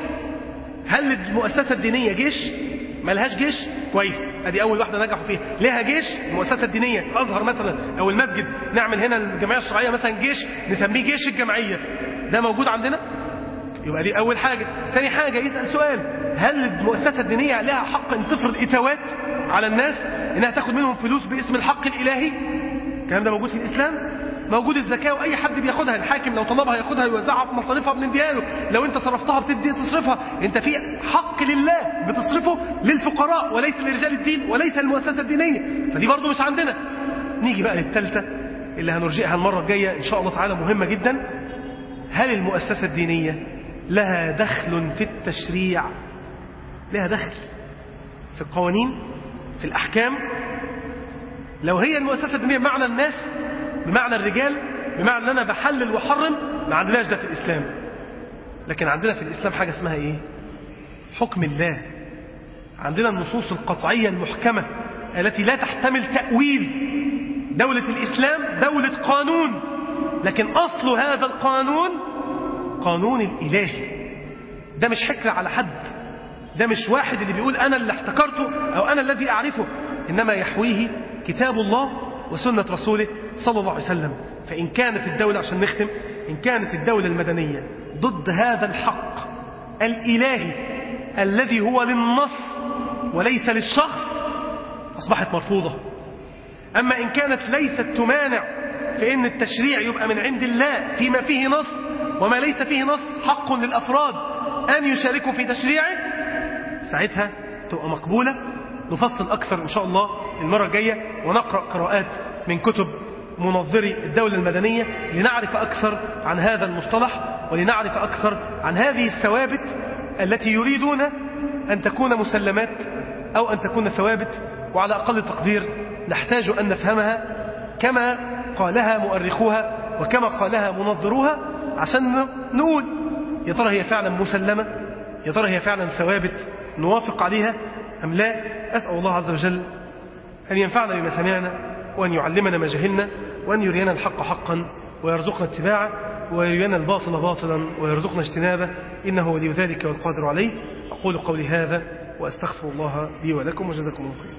هل المؤسسة الدينية جيش ملهاش جيش كويس ادي اول واحده نجحوا فيها لها جيش المؤسسه الدينيه الازهر مثلا او المسجد نعمل هنا الجمعيه الشرعيه مثلا جيش نسميه جيش الجمعيه ده موجود عندنا يبقى دي اول حاجه ثاني حاجه يسال سؤال هل المؤسسه الدينيه لها حق ان تفرض اتوات على الناس انها تاخد منهم فلوس باسم الحق الالهي الكلام ده موجود في الاسلام موجود الزكاة وأي حد بياخدها الحاكم لو طلبها ياخدها يوزعها في مصاريفها بنديها له لو أنت صرفتها بتدي تصرفها أنت في حق لله بتصرفه للفقراء وليس لرجال الدين وليس للمؤسسة الدينية فدي برضو مش عندنا نيجي بقى للثالثة اللي هنرجئها المرة الجاية إن شاء الله تعالى مهمة جدا هل المؤسسة الدينية لها دخل في التشريع لها دخل في القوانين في الأحكام لو هي المؤسسة الدينية بمعنى الناس بمعنى الرجال بمعنى ان انا بحلل واحرم ما عندناش ده في الاسلام لكن عندنا في الاسلام حاجه اسمها ايه حكم الله عندنا النصوص القطعيه المحكمه التي لا تحتمل تاويل دوله الاسلام دوله قانون لكن اصل هذا القانون قانون الالهي ده مش حكر على حد ده مش واحد اللي بيقول انا اللي احتكرته او انا الذي اعرفه انما يحويه كتاب الله وسنة رسوله صلى الله عليه وسلم فإن كانت الدولة عشان نختم إن كانت الدولة المدنية ضد هذا الحق الإلهي الذي هو للنص وليس للشخص أصبحت مرفوضة أما إن كانت ليست تمانع فإن التشريع يبقى من عند الله فيما فيه نص وما ليس فيه نص حق للأفراد أن يشاركوا في تشريعه ساعتها تبقى مقبولة نفصل أكثر إن شاء الله المرة الجاية ونقرأ قراءات من كتب منظري الدولة المدنية لنعرف أكثر عن هذا المصطلح ولنعرف أكثر عن هذه الثوابت التي يريدون أن تكون مسلمات أو أن تكون ثوابت وعلى أقل تقدير نحتاج أن نفهمها كما قالها مؤرخوها وكما قالها منظروها عشان نقول يا ترى هي فعلا مسلمة يا ترى هي فعلا ثوابت نوافق عليها أم لا أسأل الله عز وجل أن ينفعنا بما سمعنا وأن يعلمنا ما جهلنا وأن يرينا الحق حقا ويرزقنا اتباعه ويرينا الباطل باطلا ويرزقنا اجتنابه إنه ولي ذلك والقادر عليه أقول قولي هذا وأستغفر الله لي ولكم وجزاكم الله خيرا